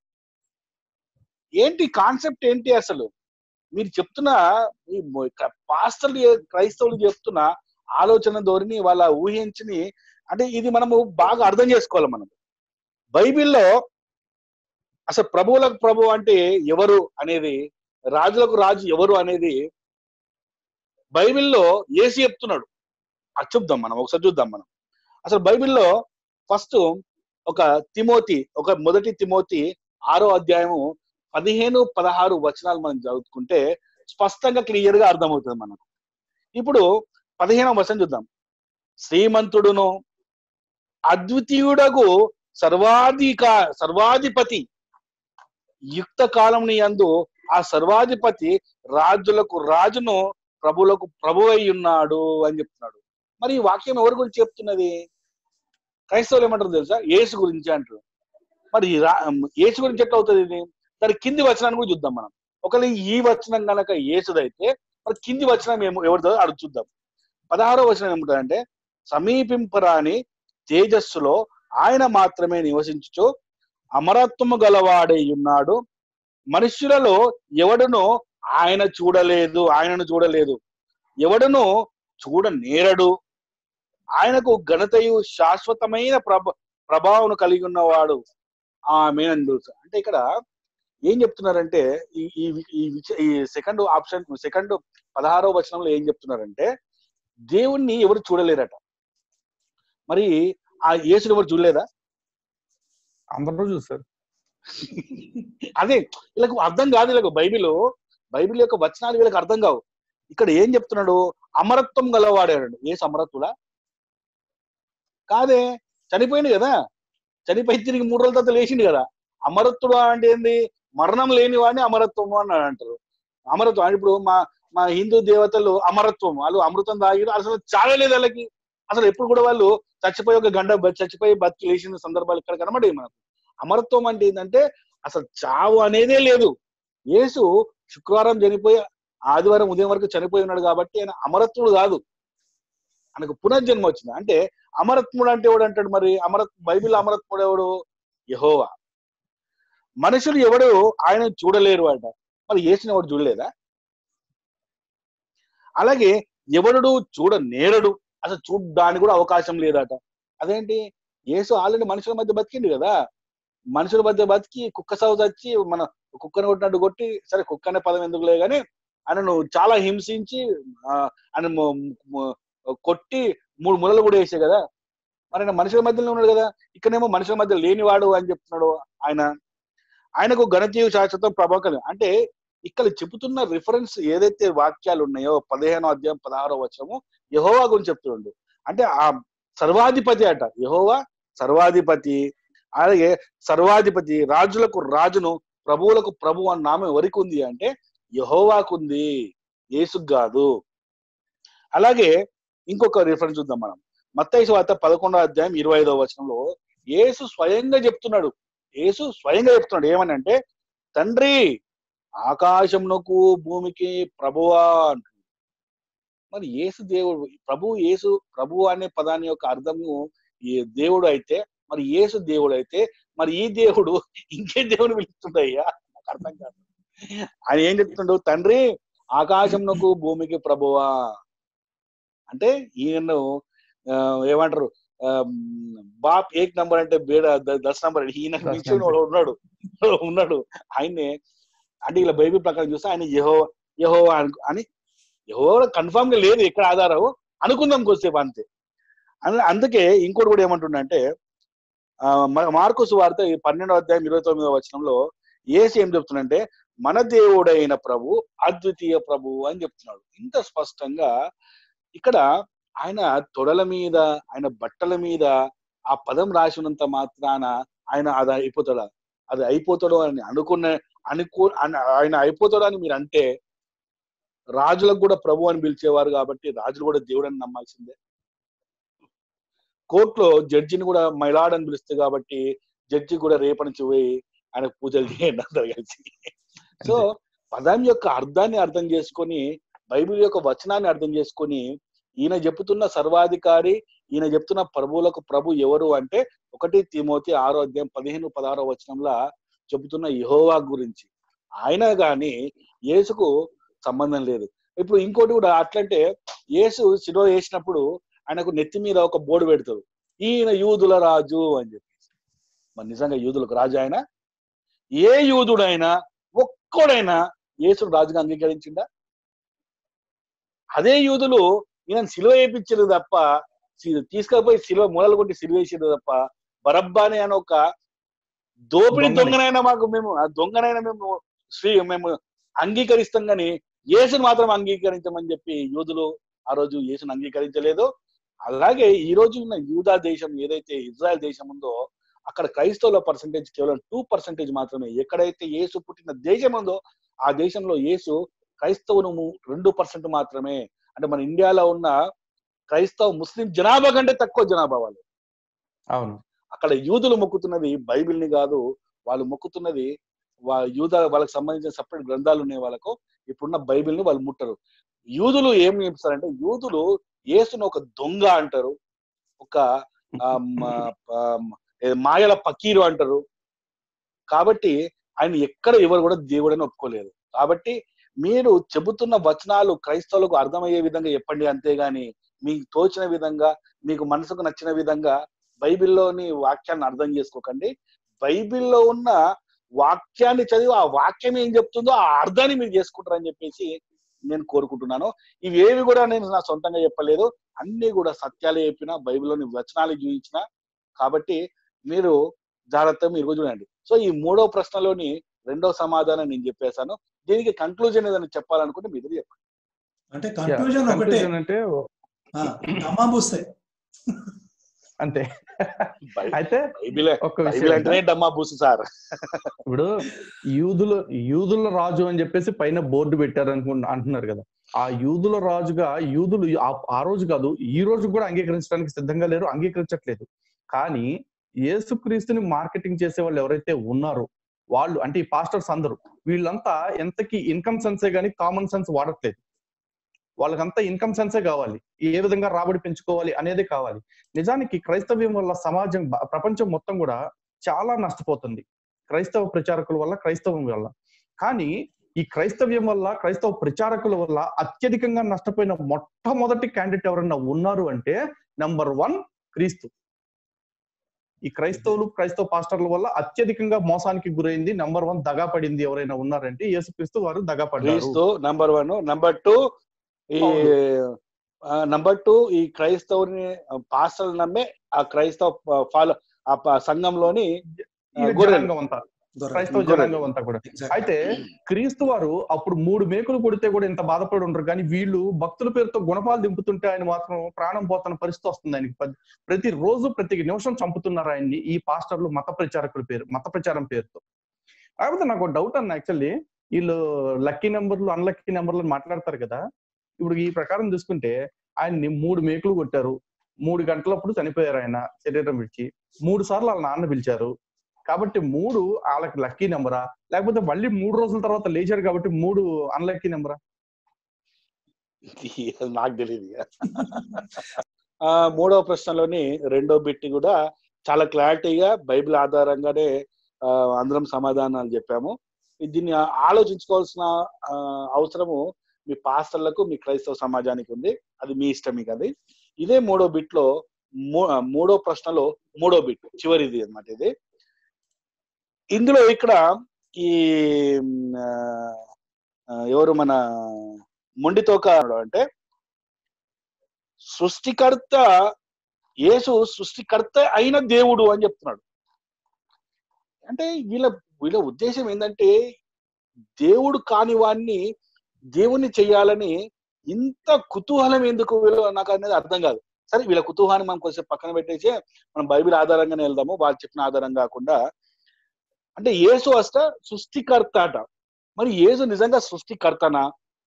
ఏంటి కాన్సెప్ట్ ఏంటి అసలు మీరు చెప్తున్న ఈ పాస్టర్లు క్రైస్తవులు చెప్తున్న ఆలోచన ధోరణి వాళ్ళ ఊహించిని అంటే ఇది మనము బాగా అర్థం చేసుకోవాలి మనం బైబిల్లో అసలు ప్రభువులకు ప్రభు అంటే ఎవరు అనేది రాజులకు రాజు ఎవరు అనేది బైబిల్లో ఏసి చెప్తున్నాడు అది చూద్దాం మనం ఒకసారి చూద్దాం మనం అసలు బైబిల్లో ఫస్ట్ ఒక తిమోతి ఒక మొదటి తిమోతి ఆరో అధ్యాయము పదిహేను పదహారు వచనాలు మనం చదువుకుంటే స్పష్టంగా క్లియర్ గా అర్థమవుతుంది మనకు ఇప్పుడు పదిహేనవ వచనం చూద్దాం శ్రీమంతుడును అద్వితీయుడగు సర్వాధిక సర్వాధిపతి యుక్త కాలం యందు ఆ సర్వాధిపతి రాజులకు రాజును ప్రభులకు ప్రభు అయి ఉన్నాడు అని చెప్తున్నాడు మరి ఈ వాక్యం ఎవరి గురించి చెప్తున్నది క్రైస్తవులు ఏమంటారు తెలుసా యేసు గురించి అంటారు మరి ఈ రా- యేసు గురించి ఎట్లా అవుతుంది ఇది దాని కింది వచనాన్ని కూడా చూద్దాం మనం ఒకవేళ ఈ వచనం గనక యేసుదైతే మరి కింది వచనం ఏమో ఎవరిదో అడుగు చూద్దాం పదహారో వచనం ఏమిటంటే సమీపింపరాని తేజస్సులో ఆయన మాత్రమే నివసించుచు అమరత్వము గలవాడై ఉన్నాడు మనుష్యులలో ఎవడును ఆయన చూడలేదు ఆయనను చూడలేదు ఎవడును చూడ నేరడు ఆయనకు ఘనతయు శాశ్వతమైన ప్రభ ప్రభావం కలిగి ఉన్నవాడు ఆమె అని తెలుసు అంటే ఇక్కడ ఏం చెప్తున్నారంటే ఈ ఈ ఈ విచ- ఈ సెకండ్ ఆప్షన్ సెకండ్ పదహారో వచనంలో ఏం చెప్తున్నారంటే దేవుణ్ణి ఎవరు చూడలేరట మరి ఆ యేసుని ఎవరు చూడలేదా అందరూ చూసారు అదే వీళ్ళకు అర్థం కాదు వీళ్ళకు బైబిల్ బైబిల్ యొక్క వచనాలు వీళ్ళకి అర్థం కావు ఇక్కడ ఏం చెప్తున్నాడు అమరత్వం గలవాడాడు ఏ అమరత్వుడా కాదే చనిపోయింది కదా చనిపోయి తిరిగి మూడు రోజుల తర్వాత లేచిండు కదా అమరత్వుడు అంటే ఏంది మరణం లేని వాడిని అమరత్వం అని అంటారు అమరత్వం అంటే ఇప్పుడు మా మా హిందూ దేవతలు అమరత్వం వాళ్ళు అమృతం తాగిరు అసలు చావలేదు వాళ్ళకి అసలు ఎప్పుడు కూడా వాళ్ళు చచ్చిపోయి ఒక గంట బ- చచ్చిపోయి బతికి లేచిన సందర్భాలు ఇక్కడ కనబడే మనకు అమరత్వం అంటే ఏంటంటే అసలు చావు అనేదే లేదు యేసు శుక్రవారం చనిపోయి ఆదివారం ఉదయం వరకు చనిపోయి ఉన్నాడు కాబట్టి ఆయన అమరత్వుడు కాదు ఆయనకు పునర్జన్మ వచ్చింది అంటే అమరత్ముడు అంటే ఎవడు అంటాడు మరి అమర బైబిల్ అమరత్ముడు ఎవడు యహోవా మనుషులు ఎవడు ఆయన చూడలేరు అంట మరి యేసుని ఎవడు చూడలేదా అలాగే ఎవడు చూడ నేరడు అసలు చూడడానికి కూడా అవకాశం లేదట అదేంటి యేసు ఆల్రెడీ మనుషుల మధ్య బతికిండు కదా మనుషుల మధ్య బతికి కుక్క సాగు చచ్చి మన కుక్కను కొట్టినట్టు కొట్టి సరే కుక్క అనే పదం ఎందుకులే కానీ ఆయనను చాలా హింసించి ఆ, ఆయన ము- ము- కొట్టి మూడు ములలు కూడా వేసే కదా మరి ఆయన మనుషుల మధ్యలో ఉన్నాడు కదా ఇక్కడేమో మనుషుల మధ్య లేనివాడు అని చెప్తున్నాడు ఆయన ఆయనకు ఘనజీవి శాశ్వతం ప్రభావం అంటే ఇక్కడ చెబుతున్న రిఫరెన్స్ ఏదైతే వాక్యాలు ఉన్నాయో పదిహేనో అధ్యాయం పదహారో వచ్చము యహోవా గురించి చెప్తుండు అంటే ఆ సర్వాధిపతి అట యహోవా సర్వాధిపతి అలాగే సర్వాధిపతి రాజులకు రాజును ప్రభువులకు ప్రభు అన్న నామం ఎవరికి ఉంది అంటే యహోవాకు ఉంది యేసుకు కాదు అలాగే ఇంకొక రిఫరెన్స్ చూద్దాం మనం మత్తయి వార్త పదకొండో అధ్యాయం ఇరవై ఐదవ వచనంలో యేసు స్వయంగా చెప్తున్నాడు యేసు స్వయంగా చెప్తున్నాడు ఏమని అంటే తండ్రి ఆకాశమునకు భూమికి ప్రభువా అంటున్నాడు మరి యేసు దేవుడు ప్రభు యేసు ప్రభు అనే పదాన్ని యొక్క అర్థము ఈ దేవుడు అయితే మరి యేసు దేవుడు అయితే మరి ఈ దేవుడు ఇంకే దేవుడు పిలుస్తుందయ్యా నాకు అర్థం కాదు ఆయన ఏం చెప్తుండు తండ్రి ఆకాశమునకు భూమికి ప్రభువా అంటే ఈయన ఆ, ఏమంటారు ఆ, బాప్ ఏక్ నంబర్ అంటే బేడ ద- దస్ నంబర్ ఈయన దస్ మించి ఉన్నాడు ఉన్నాడు ఉన్నాడు ఆయన్నే అంటే ఇలా బైబిల్ ప్రకారం చూస్తే ఆయన యహో యహో అని యహో కన్ఫామ్ గా లేదు ఎక్కడ ఆధారం అనుకుందాం కొద్దిసేపు అంతే అన్- అందుకే ఇంకోటి కూడా ఏమంటుండంటే ఆ, మ- మార్కుసు వార్త ఈ పన్నెండవ అధ్యాయం ఇరవై తొమ్మిదవ వచనంలో ఏసి ఏం చెప్తుందంటే మన దేవుడైన ప్రభు అద్వితీయ ప్రభు అని చెప్తున్నాడు ఇంత స్పష్టంగా ఇక్కడ ఆయన తొడల మీద ఆయన బట్టల మీద ఆ పదం రాసినంత మాత్రాన ఆయన అది అయిపోతాడా అది అయిపోతాడు అని అనుకున్న అనుకో అన- ఆయన అయిపోతాడు అని మీరు అంటే రాజులకు కూడా ప్రభు అని పిలిచేవారు కాబట్టి రాజులు కూడా దేవుడు అని నమ్మాల్సిందే కోర్టులో జడ్జిని కూడా మైలాడ్ అని పిలుస్తుంది కాబట్టి జడ్జి కూడా రేపటి నుంచి పోయి ఆయన పూజలు చేయండి అందరు కలిసి సో పదం యొక్క అర్థాన్ని అర్థం చేసుకొని బైబిల్ యొక్క వచనాన్ని అర్థం చేసుకొని ఈయన చెప్తున్న సర్వాధికారి ఈయన చెప్తున్న ప్రభువులకు ప్రభు ఎవరు అంటే ఒకటి తిమోతి ఆరో అధ్యాయం పదిహేను పదహారో వచనంలో చెబుతున్న యెహోవా గురించి ఆయన గాని యేసుకు సంబంధం లేదు ఇప్పుడు ఇంకోటి కూడా అట్లంటే యేసు శిలో వేసినప్పుడు ఆయనకు నెత్తి మీద ఒక బోర్డు పెడతారు ఈయన యూదుల రాజు అని చెప్పేసి మరి నిజంగా యూదులకు రాజు ఆయన ఏ యూదుడైనా ఒక్కడైనా యేసుడు రాజుగా అంగీకరించిందా అదే యూదులు ఈయన సిలువ వేయించారు తప్ప సి- తీసుకపోయి సిలువ మూలలు కొట్టి సిలువ వేసారు తప్ప బరబ్బాని అని ఒక దోపిడి దొంగని. దొంగనైనా మాకు మేము ఆ దొంగనైనా మేము శ్రీ మేము అంగీకరిస్తాం కానీ యేసును మాత్రం అంగీకరించమని చెప్పి యూదులు ఆ రోజు యేసును అంగీకరించలేదు అలాగే ఈ రోజు ఉన్న యూదా దేశం ఏదైతే ఇజ్రాయెల్ దేశం ఉందో అక్కడ క్రైస్తవుల పర్సంటేజ్ కేవలం టూ పర్సెంటేజ్ మాత్రమే ఎక్కడైతే యేసు పుట్టిన దేశం ఉందో ఆ దేశంలో యేసు క్రైస్తవులు ము- రెండు పర్సెంట్ మాత్రమే అంటే మన ఇండియాలో ఉన్న క్రైస్తవ ముస్లిం జనాభా కంటే తక్కువ జనాభా వాళ్ళు అవును అక్కడ యూదులు మొక్కుతున్నది బైబిల్ ని కాదు వాళ్ళు మొక్కుతున్నది వా యూద వాళ్ళకి సంబంధించిన సపరేట్ గ్రంథాలు ఉన్నాయి వాళ్ళకు ఇప్పుడున్న బైబిల్ ని వాళ్ళు ముట్టరు యూదులు ఏం చేస్తారంటే యూదులు యేసును ఒక దొంగ అంటారు ఒక ఆ, మ- ఆ, ఏ, మాయల పకీరు అంటారు కాబట్టి ఆయన ఎక్కడ ఎవరు కూడా దేవుడని ఒప్పుకోలేదు కాబట్టి మీరు చెబుతున్న వచనాలు క్రైస్తవులకు అర్థమయ్యే విధంగా చెప్పండి అంతేగాని మీకు తోచిన విధంగా మీకు మనసుకు నచ్చిన విధంగా బైబిల్లోని వాక్యాన్ని అర్థం చేసుకోకండి బైబిల్లో ఉన్న వాక్యాన్ని చదివి ఆ వాక్యం ఏం చెప్తుందో ఆ అర్థాన్ని మీరు చేసుకుంటారని చెప్పేసి నేను కోరుకుంటున్నాను ఇవేవి కూడా నేను నా సొంతంగా చెప్పలేదు అన్ని కూడా సత్యాలు చెప్పిన బైబిల్లోని వచనాలు చూపించిన కాబట్టి మీరు జాగ్రత్తగా మీరు కూడా చూడండి సో ఈ మూడో ప్రశ్నలోని రెండో సమాధానం నేను చెప్పేశాను దీనికి కంక్లూజన్ ఏదైనా చెప్పాలనుకుంటే మీరు చెప్పండి అంటే కన్క్లూజన్ ఒకటే Conclusion అంటే ఆ, డమ్మా పూస్తాయి అంతే బై- అయితే బైబిల్ ఒక బైబిల్ విషయం అంటేనే డమ్మా బూసు సార్ ఇప్పుడు యూదుల యూదుల రాజు అని చెప్పేసి పైన బోర్డు పెట్టారు అనుకు అంటున్నారు కదా ఆ యూదుల రాజుగా యూదులు ఆ- ఆ రోజు కాదు ఈ రోజు కూడా అంగీకరించడానికి సిద్ధంగా లేరు అంగీకరించట్లేదు కానీ యేసుక్రీస్తుని మార్కెటింగ్ చేసే వాళ్ళు ఎవరైతే ఉన్నారో వాళ్ళు అంటే ఈ పాస్టర్స్ అందరూ వీళ్ళంతా ఎంతకి ఇన్కమ్ సెన్సే కానీ కామన్ సెన్స్ వాడట్లేదు వాళ్ళకంతా ఇన్కమ్ సెన్సే కావాలి ఏ విధంగా రాబడి పెంచుకోవాలి అనేది కావాలి నిజానికి క్రైస్తవ్యం వల్ల సమాజం బ- ప్రపంచం మొత్తం కూడా చాలా నష్టపోతుంది క్రైస్తవ ప్రచారకుల వల్ల క్రైస్తవం వల్ల కానీ ఈ క్రైస్తవ్యం వల్ల క్రైస్తవ ప్రచారకుల వల్ల అత్యధికంగా నష్టపోయిన మొట్టమొదటి క్యాండిడేట్ ఎవరన్నా ఉన్నారు అంటే నంబర్ వన్ క్రీస్తు ఈ క్రైస్తవులు క్రైస్తవ పాస్టర్ల వల్ల అత్యధికంగా మోసానికి గురైంది నంబర్ వన్ దగా పడింది ఎవరైనా ఉన్నారంటే యేసుక్రీస్తు వారు దగా పడ్డారు క్రీస్తు నంబర్ వన్ నంబర్ టూ ఈ నంబర్ టూ ఈ క్రైస్తవుని పాస్టర్లు నమ్మే ఆ క్రైస్తవ ఫాలో ఆ ప- సంఘంలోని ఈ గొర్రెలు. జనాంగం అంతా దొరకదు. క్రైస్తవ గొర్రెలు. జనాంగం అంతా కూడా Exactly. అయితే క్రీస్తు వారు అప్పుడు మూడు మేకులు కొడితే కూడా ఇంత బాధపడి ఉంటారు కానీ వీళ్ళు భక్తుల పేరుతో గుణపాలు దింపుతుంటే ఆయన మాత్రం ప్రాణం పోతున్న పరిస్థితి వస్తుంది ఆయనకి పది- ప్రతి రోజు ప్రతి నిమిషం చంపుతున్నారు ఆయన్ని ఈ పాస్టర్లు మత ప్రచారకుల పేరు మత ప్రచారం పేరుతో కాకపోతే నాకు ఒక డౌట్ అన్న యాక్చువల్లీ వీళ్ళు లక్కీ నెంబర్లు అన్లక్కీ నెంబర్లు అని మాట్లాడతారు కదా ఇప్పుడు ఈ ప్రకారం చూసుకుంటే ఆయన్ని మూడు మేకులు కొట్టారు మూడు గంటలప్పుడు చనిపోయారు ఆయన శరీరం విడిచి మూడు సార్లు వాళ్ళ నాన్న పిలిచారు కాబట్టి మూడు వాళ్ళకి లక్కీ నెంబరా లేకపోతే మళ్ళీ మూడు రోజుల తర్వాత లేచారు కాబట్టి మూడు అన్లక్కీ నెంబరా నాకు తెలియదు ఆ మూడవ ప్రశ్నలోని రెండో బిట్టి కూడా చాలా క్లారిటీగా బైబిల్ ఆధారంగానే ఆ, అందరం సమాధానాలు చెప్పాము దీన్ని ఆలోచించుకోవాల్సిన ఆ, అవసరము మీ పాస్టర్లకు మీ క్రైస్తవ సమాజానికి ఉంది అది మీ ఇష్టం మీకు అది ఇదే మూడో బిట్ లో మూ- మూడో ప్రశ్నలో మూడో బిట్ చివరిది అన్నమాట ఇది ఇందులో ఇక్కడ ఈ మ్, ఆ, ఆ, ఎవరు మన మొండితోక అంటే సృష్టికర్త యేసు సృష్టికర్త అయిన దేవుడు అని చెప్తున్నాడు అంటే వీళ్ళ వీళ్ళ ఉద్దేశం ఏంటంటే దేవుడు కాని వాడిని దేవుణ్ణి చెయ్యాలని ఇంత కుతూహలం ఎందుకు వీళ్ళు నాకు అనేది అర్థం కాదు సరే వీళ్ళ కుతూహాన్ని మనం కొంచెం పక్కన పెట్టేసి మనం బైబిల్ ఆధారంగానే వెళ్దాము వాళ్ళు చెప్పిన ఆధారం కాకుండా అంటే యేసు అష్ట సృష్టికర్త అట మరి యేసు నిజంగా సృష్టికర్తనా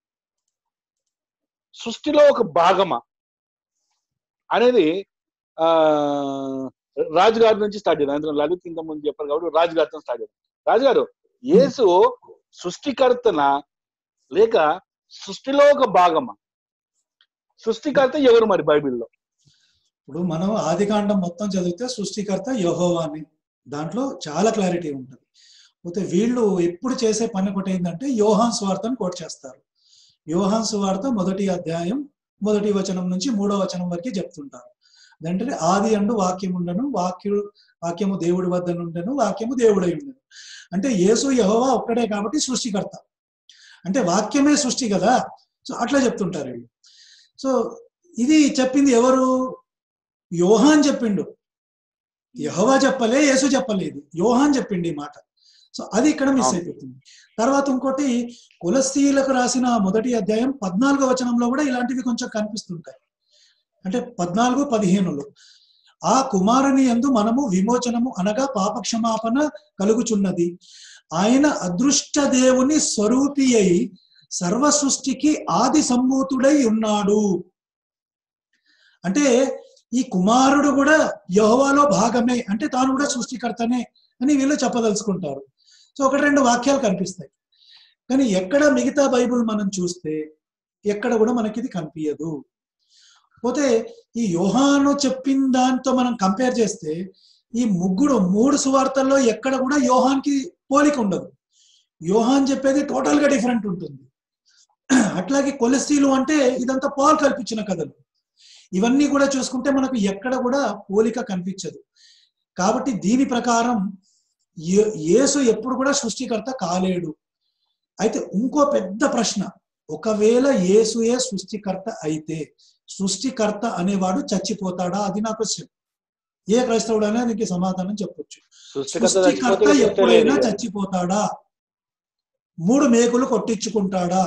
సృష్టిలో ఒక భాగమా అనేది ఆ రాజు గారి నుంచి స్టార్ట్ చేద్దాం అందులో లలిత్ ఇంకా ముందు చెప్పారు కాబట్టి రాజు గారితో స్టార్ట్ చేద్దాం రాజు గారు యేసు సృష్టికర్తనా లేక సృష్టిలో ఒక భాగమా సృష్టికర్త ఎవరు మరి బైబిల్లో ఇప్పుడు మనం ఆదికాండం మొత్తం చదివితే సృష్టికర్త యహోవా అని దాంట్లో చాలా క్లారిటీ ఉంటుంది పోతే వీళ్ళు ఎప్పుడు చేసే పని ఒకటి ఏంటంటే యోహాన్ స్వార్థను కోట్ చేస్తారు యోహాన్ స్వార్థ మొదటి అధ్యాయం మొదటి వచనం నుంచి మూడో వచనం వరకు చెప్తుంటారు అంటే ఆది అండు వాక్యం ఉండను వాక్యు వాక్యము దేవుడి వద్ద ఉండను వాక్యము దేవుడై ఉండను అంటే యేసు యహోవా ఒక్కడే కాబట్టి సృష్టికర్త అంటే వాక్యమే సృష్టి కదా సో అట్లా చెప్తుంటారు వీళ్ళు సో ఇది చెప్పింది ఎవరు యోహాన్ చెప్పిండు యహోవా చెప్పలే యేసు చెప్పలేదు యోహాన్ చెప్పిండు ఈ మాట సో అది ఇక్కడ మిస్ అవును. అయిపోతుంది తర్వాత ఇంకోటి కులస్తీలకు రాసిన మొదటి అధ్యాయం పద్నాలుగో వచనంలో కూడా ఇలాంటివి కొంచెం కనిపిస్తుంటాయి అంటే పద్నాలుగు పదిహేనులో ఆ కుమారుని యందు మనము విమోచనము అనగా పాప క్షమాపణ కలుగుచున్నది ఆయన అదృష్ట దేవుని స్వరూపి అయి సర్వ సృష్టికి ఆది సంభూతుడై ఉన్నాడు అంటే ఈ కుమారుడు కూడా యహోవాలో భాగమే అంటే తాను కూడా సృష్టికర్తనే అని వీళ్ళు చెప్పదలుచుకుంటారు సో ఒకటి రెండు వాక్యాలు కనిపిస్తాయి కానీ ఎక్కడ మిగతా బైబుల్ మనం చూస్తే ఎక్కడ కూడా మనకి ఇది కనిపించదు పోతే ఈ యోహాను చెప్పిన దాంతో మనం కంపేర్ చేస్తే ఈ ముగ్గురు మూడు సువార్తల్లో ఎక్కడ కూడా యోహాన్కి పోలిక ఉండదు యోహాన్ చెప్పేది టోటల్ గా డిఫరెంట్ ఉంటుంది అట్లాగే కొలెస్ట్రీలు అంటే ఇదంతా పాల్ కల్పించిన కథలు ఇవన్నీ కూడా చూసుకుంటే మనకు ఎక్కడ కూడా పోలిక కనిపించదు కాబట్టి దీని ప్రకారం ఏ- యేసు ఎప్పుడు కూడా సృష్టికర్త కాలేడు అయితే ఇంకో పెద్ద ప్రశ్న ఒకవేళ యేసుయే సృష్టికర్త అయితే సృష్టికర్త అనేవాడు చచ్చిపోతాడా అది నా క్వశ్చన్ ఏ క్రైస్తవుడైనా దీనికి సమాధానం చెప్పొచ్చు సృష్టికర్త సృష్టికర్త చచ్చిపోతే సృష్టి ఎప్పుడైనా లేదు. చచ్చిపోతాడా మూడు మేకులు కొట్టించుకుంటాడా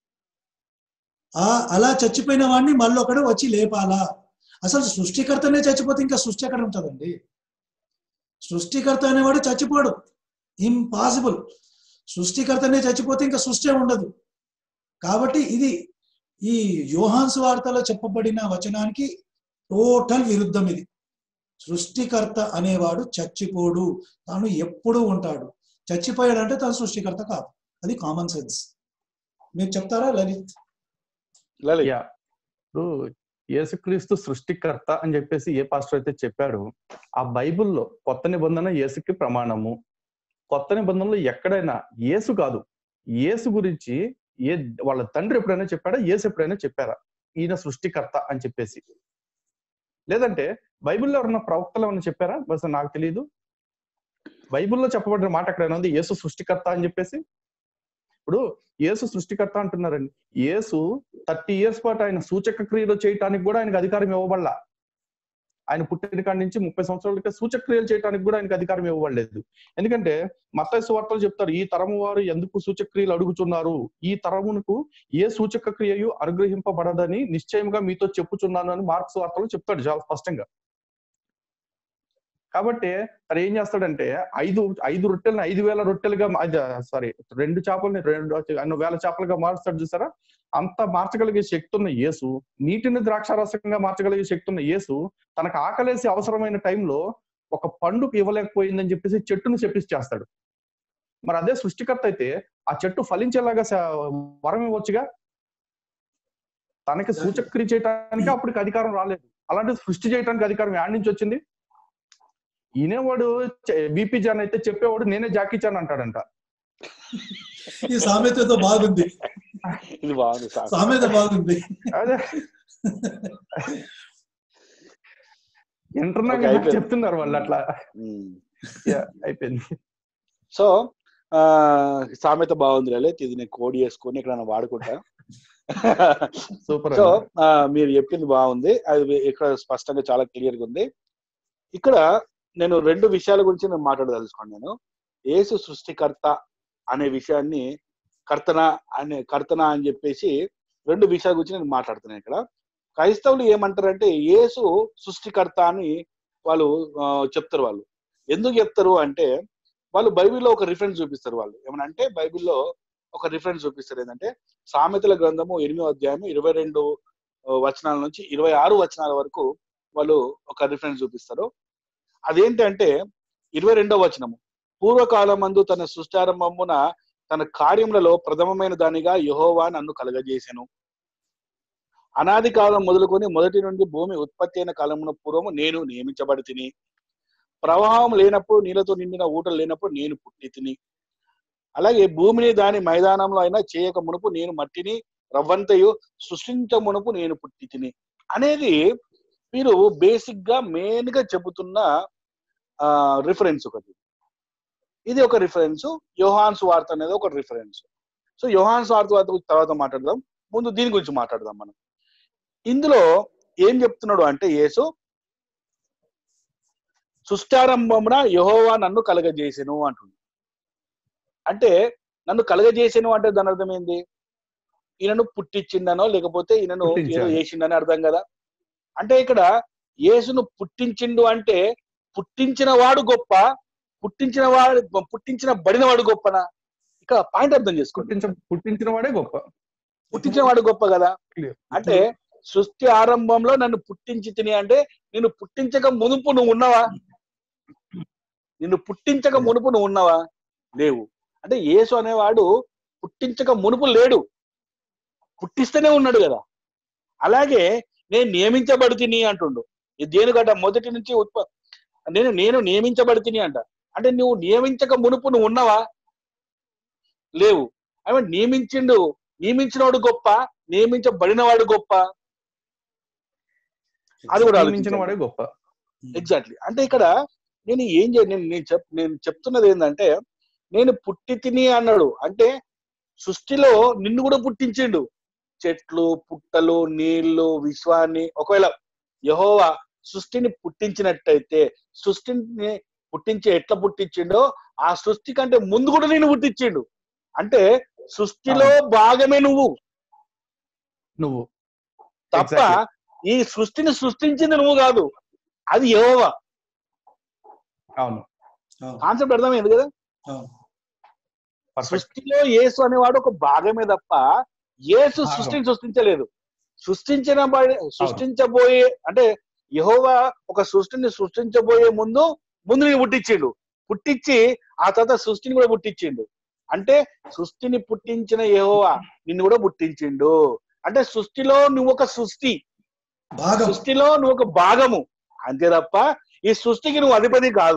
ఆ అలా చచ్చిపోయిన వాడిని మళ్ళీ ఒకడు వచ్చి లేపాలా అసలు సృష్టికర్తనే చచ్చిపోతే ఇంకా సృష్టి ఎక్కడ ఉంటుందండి సృష్టికర్త అనేవాడు చచ్చిపోడు ఇంపాసిబుల్ సృష్టికర్తనే చచ్చిపోతే ఇంకా సృష్టి ఉండదు కాబట్టి ఇది ఈ యోహాన్స్ వార్తలో చెప్పబడిన వచనానికి టోటల్ విరుద్ధం ఇది సృష్టికర్త అనేవాడు చచ్చిపోడు తాను ఎప్పుడూ ఉంటాడు చచ్చిపోయాడంటే తాను సృష్టికర్త కాదు అది కామన్ సెన్స్ మీరు చెప్తారా లలిత్ లలిత్ యా ఇప్పుడు యేసుక్రీస్తు సృష్టికర్త అని చెప్పేసి ఏ పాస్టర్ అయితే చెప్పాడు ఆ బైబిల్లో కొత్త నిబంధన యేసుకి ప్రమాణము కొత్త నిబంధనలో ఎక్కడైనా యేసు కాదు యేసు గురించి ఏ వాళ్ళ తండ్రి ఎప్పుడైనా చెప్పాడా యేసు ఎప్పుడైనా చెప్పారా ఈయన సృష్టికర్త అని చెప్పేసి లేదంటే బైబిల్లో ఎవరన్నా ప్రవక్తలు ఏమన్నా చెప్పారా బస్ నాకు తెలియదు బైబిల్లో చెప్పబడిన మాట ఎక్కడైనా ఉంది యేసు సృష్టికర్త అని చెప్పేసి ఇప్పుడు యేసు సృష్టికర్త అంటున్నారండి యేసు థర్టీ ఇయర్స్ పాటు ఆయన సూచక క్రియలు చేయటానికి కూడా ఆయనకు అధికారం ఇవ్వబడలా ఆయన పుట్టిన కాడి నుంచి ముప్పై సంవత్సరాలకి సూచక క్రియలు చేయడానికి కూడా ఆయనకు అధికారం ఇవ్వబడలేదు ఎందుకంటే మత్తయి సువార్తలు చెప్తారు ఈ తరము వారు ఎందుకు సూచక క్రియలు అడుగుచున్నారు ఈ తరమునకు ఏ సూచక క్రియయు అనుగ్రహింపబడదని నిశ్చయంగా మీతో చెప్పుచున్నాను అని మార్క్స్ వార్తలు చెప్తాడు చాలా స్పష్టంగా కాబట్టి తను ఏం చేస్తాడంటే ఐదు ఐదు రొట్టెలను ఐదు వేల రొట్టెలుగా సారీ రెండు చేపల్ని రెండు అన్ని వేల చేపలుగా మారుస్తాడు చూసారా అంత మార్చగలిగే శక్తి ఉన్న యేసు నీటిని ద్రాక్షారసంగా మార్చగలిగే శక్తి ఉన్న యేసు తనకు ఆకలేసి అవసరమైన టైంలో ఒక పండుకు ఇవ్వలేకపోయిందని చెప్పేసి చెట్టును చెప్పిచ్చేస్తాడు మరి అదే సృష్టికర్త అయితే ఆ చెట్టు ఫలించేలాగా స- వరం ఇవ్వచ్చుగా తనకి సూచక్రియ చేయడానికి అప్పటికి అధికారం రాలేదు అలాంటి సృష్టి చేయడానికి అధికారం యాడ్ నుంచి వచ్చింది ఈయనేవాడు బీపీ జాన్ అయితే చెప్పేవాడు నేనే జాకీ చాన్ అంటాడంట ఈ సామెతతో బాగుంది ఇది బాగుంది సార్ సామెత బాగుంది అదే ఇంటర్నల్ Okay, అయిపోయింది. చెప్తున్నారు వాళ్ళు అట్లా ఉమ్. Yeah, అయిపోయింది సో ఆ సామెత బాగుంది లలిత్ ఇది నేను కోడ్ చేసుకొని ఇక్కడ వాడుకుంటా సూపర్ సో ఆ, మీరు చెప్పింది బాగుంది అది ఇక్కడ స్పష్టంగా చాలా క్లియర్ గా ఉంది ఇక్కడ నేను రెండు విషయాల గురించి నేను మాట్లాడదలుచుకోండి నేను యేసు సృష్టికర్త అనే విషయాన్ని కర్తన అనే కర్తన అని చెప్పేసి రెండు విషయాల గురించి నేను మాట్లాడుతున్నాను ఇక్కడ క్రైస్తవులు ఏమంటారంటే యేసు సృష్టికర్త అని వాళ్ళు ఆ, చెప్తారు వాళ్ళు ఎందుకు చెప్తారు అంటే వాళ్ళు బైబిల్లో ఒక రిఫరెన్స్ చూపిస్తారు వాళ్ళు ఏమనంటే బైబిల్లో ఒక రిఫరెన్స్ చూపిస్తారు ఏంటంటే సామెతల గ్రంథము ఎనిమిదో అధ్యాయం ఇరవై రెండు వచనాల నుంచి ఇరవై ఆరు వచనాల వరకు వాళ్ళు ఒక రిఫరెన్స్ చూపిస్తారు అదేంటంటే ఇరవై రెండో వచనము పూర్వకాలం మందు తన సృష్టారంభమున తన కార్యములలో ప్రథమమైన దానిగా యహోవా నన్ను కలగజేసెను అనాది కాలం మొదలుకొని మొదటి నుండి భూమి ఉత్పత్తి అయిన కాలమున పూర్వము నేను నియమించబడి తిని ప్రవాహం లేనప్పుడు నీళ్ళతో నిండిన ఊటలు లేనప్పుడు నేను పుట్టి తిని అలాగే భూమిని దాని మైదానంలో అయినా చేయక మునుపు నేను మట్టిని రవ్వంతయు సృష్టించ మునుపు నేను పుట్టి తిని అనేది మీరు బేసిక్ గా మెయిన్ గా చెబుతున్న రిఫరెన్స్ ఒకటి ఇది ఒక రిఫరెన్స్ యోహాన్స్ వార్త అనేది ఒక రిఫరెన్స్ సో యోహాన్స్ వార్త వార్త గురించి తర్వాత మాట్లాడదాం ముందు దీని గురించి మాట్లాడదాం మనం ఇందులో ఏం చెప్తున్నాడు అంటే యేసు సృష్టారంభమున యహోవా నన్ను కలగజేసెను అంటుంది అంటే నన్ను కలగజేసెను అంటే దాని అర్థం ఏంది ఈయనను పుట్టించిండనో లేకపోతే ఈయనను ఏదో పుట్టించాడు. చేసిండని అర్థం కదా అంటే ఇక్కడ యేసును పుట్టించిండు అంటే పుట్టించిన వాడు గొప్ప పుట్టించిన వాడు పుట్టించిన బడిన వాడు గొప్పనా ఇక్కడ పాయింట్ అర్థం చేసుకోండి పుట్టించ పుట్టించిన వాడే గొప్ప పుట్టించిన వాడు గొప్ప కదా Clear. అంటే సృష్టి ఆరంభంలో నన్ను పుట్టించి తిని అంటే నిన్ను పుట్టించక మునుపు నువ్వు ఉన్నావా నిన్ను పుట్టించక మునుపు నువ్వు ఉన్నావా లేవు అంటే యేసు అనేవాడు పుట్టించక మునుపు లేడు పుట్టిస్తూనే ఉన్నాడు కదా అలాగే నేను నియమించబడి తిని అంటుండు ఇది దేనికట మొదటి నుంచి ఉత్ప నేను నేను నియమించబడి తిని అంట అంటే నువ్వు నియమించక మునుపు నువ్వు ఉన్నావా లేవు అవి నియమించిండు నియమించినవాడు గొప్ప నియమించబడినవాడు గొప్ప అది కూడా నియమించిన ఆలోచించాలి. వాడే గొప్ప ఎగ్జాక్ట్లీ అంటే ఇక్కడ నేను ఏం చే నేను నేను చెప్ నేను చెప్తున్నది ఏంటంటే నేను పుట్టి తిని అన్నాడు అంటే సృష్టిలో నిన్ను కూడా పుట్టించిండు చెట్లు పుట్టలు నీళ్లు విశ్వాన్ని ఒకవేళ యహోవా సృష్టిని పుట్టించినట్టయితే సృష్టిని పుట్టించి ఎట్లా పుట్టించిండో ఆ సృష్టి కంటే ముందు కూడా నేను పుట్టించిండు అంటే సృష్టిలో భాగమే నువ్వు నువ్వు తప్ప Exactly. ఈ సృష్టిని సృష్టించింది నువ్వు కాదు అది యెహోవా అవును కాన్సెప్ట్ అర్థమైంది కదా పర్ఫెక్ట్ సృష్టిలో యేసు అనేవాడు ఒక భాగమే తప్ప యేసు భాగం. సృష్టిని సృష్టించలేదు సృష్టించిన బడి- సృష్టించబోయే అంటే యహోవా ఒక సృష్టిని సృష్టించబోయే ముందు ముందు నేను పుట్టించిండు పుట్టించి ఆ తర్వాత సృష్టిని కూడా పుట్టించిండు అంటే సృష్టిని పుట్టించిన యహోవా నిన్ను కూడా పుట్టించిండు అంటే సృష్టిలో నువ్వు ఒక సృష్టి భాగం సృష్టిలో నువ్వు ఒక భాగము అంతే తప్ప ఈ సృష్టికి నువ్వు అధిపతి కాదు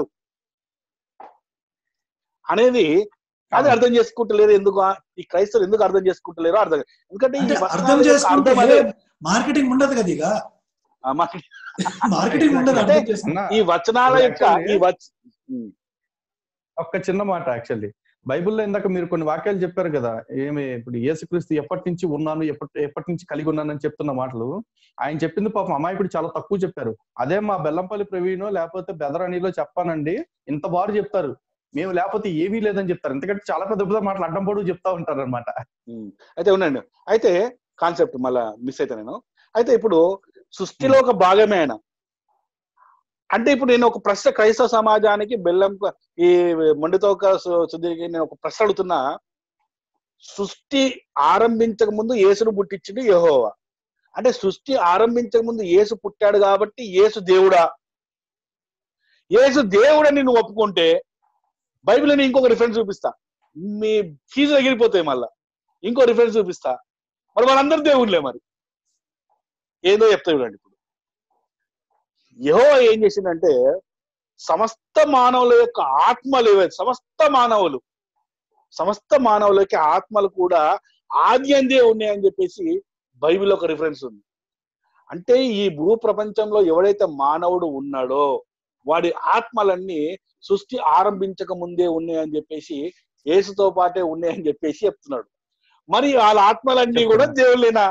అనేది అది అర్థం చేసుకుంటలేరు ఎందుకు ఆ- ఈ క్రైస్తవులు ఎందుకు అర్థం చేసుకుంటలేరు అర్థం కాదు. ఎందుకంటే ఈ అంటే వచనాల అర్థం యొక్క చేసుకుంటే అర్థం అదే. మార్కెటింగ్ ఉండదు కదా ఇక ఆ మాకు మార్కెటింగ్ ఉండదు అంటే అర్థం చేసుకుంటే అన్న ఈ వచనాల యొక్క ఈ వచ ఉమ్, ఒక్క చిన్న మాట యాక్చువల్లీ బైబిల్లో ఇందాక మీరు కొన్ని వాక్యాలు చెప్పారు కదా ఏమి ఇప్పుడు యేసుక్రీస్తు ఎప్పటి నుంచి ఉన్నాను ఎప్పటి ఎప్పటి నుంచి కలిగి ఉన్నానని చెప్తున్న మాటలు ఆయన చెప్పింది పాపం అమాయకుడు చాలా తక్కువ చెప్పారు అదే మా బెల్లంపల్లి ప్రవీణో లేకపోతే బెదరాణిలో చెప్పానండి ఇంత బారు చెప్తారు మేము లేకపోతే ఏమీ లేదని చెప్తారు ఎందుకంటే చాలా పెద్ద పెద్ద మాటలు అడ్డం పొడుగు చెప్తా ఉంటారు అనమాట ఉమ్. అయితే ఉండండి అయితే కాన్సెప్ట్ మళ్ళా మిస్ అయితే నేను అయితే ఇప్పుడు సృష్టిలో ఒక భాగమే ఆయన అంటే ఇప్పుడు నేను ఒక ప్రశ్న క్రైస్తవ సమాజానికి బెల్లం ఈ మొండితో సుధీర్కి నేను ఒక ప్రశ్న అడుగుతున్నా సృష్టి ఆరంభించక ముందు యేసును పుట్టించింది యెహోవా అంటే సృష్టి ఆరంభించక ముందు యేసు పుట్టాడు కాబట్టి యేసు దేవుడా యేసు దేవుడని నువ్వు ఒప్పుకుంటే బైబిల్ నేను ఇంకొక రిఫరెన్స్ చూపిస్తా మీ ఫీజు ఎగిరిపోతాయి మళ్ళా ఇంకో రిఫరెన్స్ చూపిస్తా మరి వాళ్ళందరూ దేవుళ్ళే మరి ఏదో చెప్తా చూడండి ఇప్పుడు యహో ఏం చేసిందంటే సమస్త మానవుల యొక్క ఆత్మలు ఏవైతే సమస్త మానవులు సమస్త మానవుల యొక్క ఆత్మలు కూడా ఆది అందే ఉన్నాయని చెప్పేసి బైబిల్ ఒక రిఫరెన్స్ ఉంది అంటే ఈ భూ ప్రపంచంలో ఎవడైతే మానవుడు ఉన్నాడో వాడి ఆత్మలన్నీ సృష్టి ఆరంభించక ముందే ఉన్నాయని చెప్పేసి యేసుతో పాటే ఉన్నాయని చెప్పేసి చెప్తున్నాడు మరి వాళ్ళ ఆత్మలన్నీ కూడా దేవుళ్ళేనా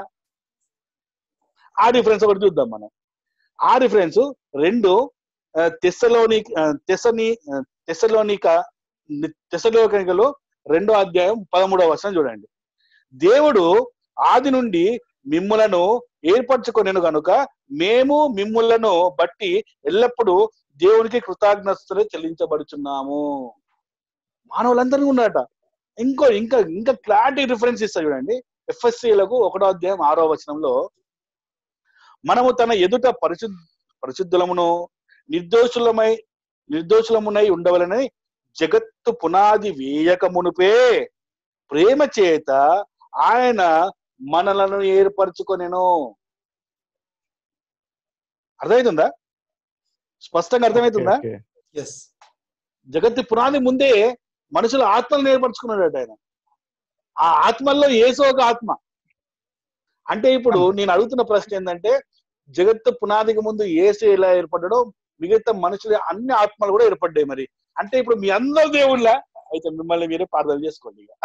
ఆ డిఫరెన్స్ ఒకటి చూద్దాం మనం ఆ డిఫరెన్స్ రెండు తెస్సలోని తెసని తెసలోనిక తెసలోనికలో రెండో అధ్యాయం పదమూడవ వర్షం చూడండి దేవుడు ఆది నుండి మిమ్ములను ఏర్పరచుకొనెను గనుక మేము మిమ్ములను బట్టి ఎల్లప్పుడూ దేవునికి కృతజ్ఞతలు చెల్లించబడుచున్నాము మానవులందరూ ఉన్నారట ఇంకో ఇంకా ఇంకా క్లారిటీ రిఫరెన్స్ ఇస్తా చూడండి ఎఫ్ఎస్సీలకు ఒకటో అధ్యాయం ఆరో వచనంలో మనము తన ఎదుట పరిశుద్ధ పరిశుద్ధులమును నిర్దోషులమై నిర్దోషులమునై ఉండవలనని జగత్తు పునాది వేయక మునుపే ప్రేమ చేత ఆయన మనలను ఏర్పరచుకొనెను అర్థమవుతుందా స్పష్టంగా అర్థమవుతుందా ఓకే, ఎస్ జగత్తు పునాది ముందే మనుషుల ఆత్మలను ఏర్పరచుకున్నాడట ఆయన ఆ ఆత్మల్లో ఏసో ఒక ఆత్మ అంటే ఇప్పుడు నేను అడుగుతున్న ప్రశ్న ఏంటంటే జగత్తు పునాదికి ముందు ఏసు ఎలా ఏర్పడ్డాడో మిగతా మనుషుల అన్ని ఆత్మలు కూడా ఏర్పడ్డాయి మరి అంటే ఇప్పుడు మీ అందరు దేవుళ్ళ అయితే మిమ్మల్ని మీరే ప్రార్థన చేసుకోండి ఇక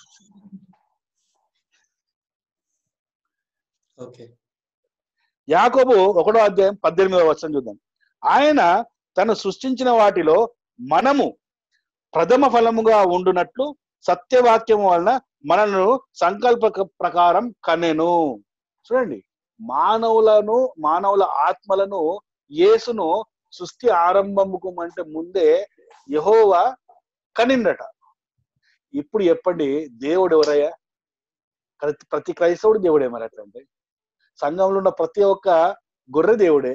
ఓకే యాకోబు ఒకటో అధ్యాయం పద్దెనిమిదవ వచనం చూద్దాం ఆయన తను సృష్టించిన వాటిలో మనము ప్రథమ ఫలముగా ఉండునట్లు సత్యవాక్యము వలన మనను సంకల్ప ప్రకారం కనెను చూడండి మానవులను మానవుల ఆత్మలను యేసును సృష్టి ఆరంభముకు అంటే ముందే యహోవా కనిండట ఇప్పుడు చెప్పండి దేవుడు ఎవరయ్యా ప్రతి ప్రతి క్రైస్తవుడు దేవుడే మరి అట్లంటే సంఘంలో ఉన్న ప్రతి ఒక్క గొర్రె దేవుడే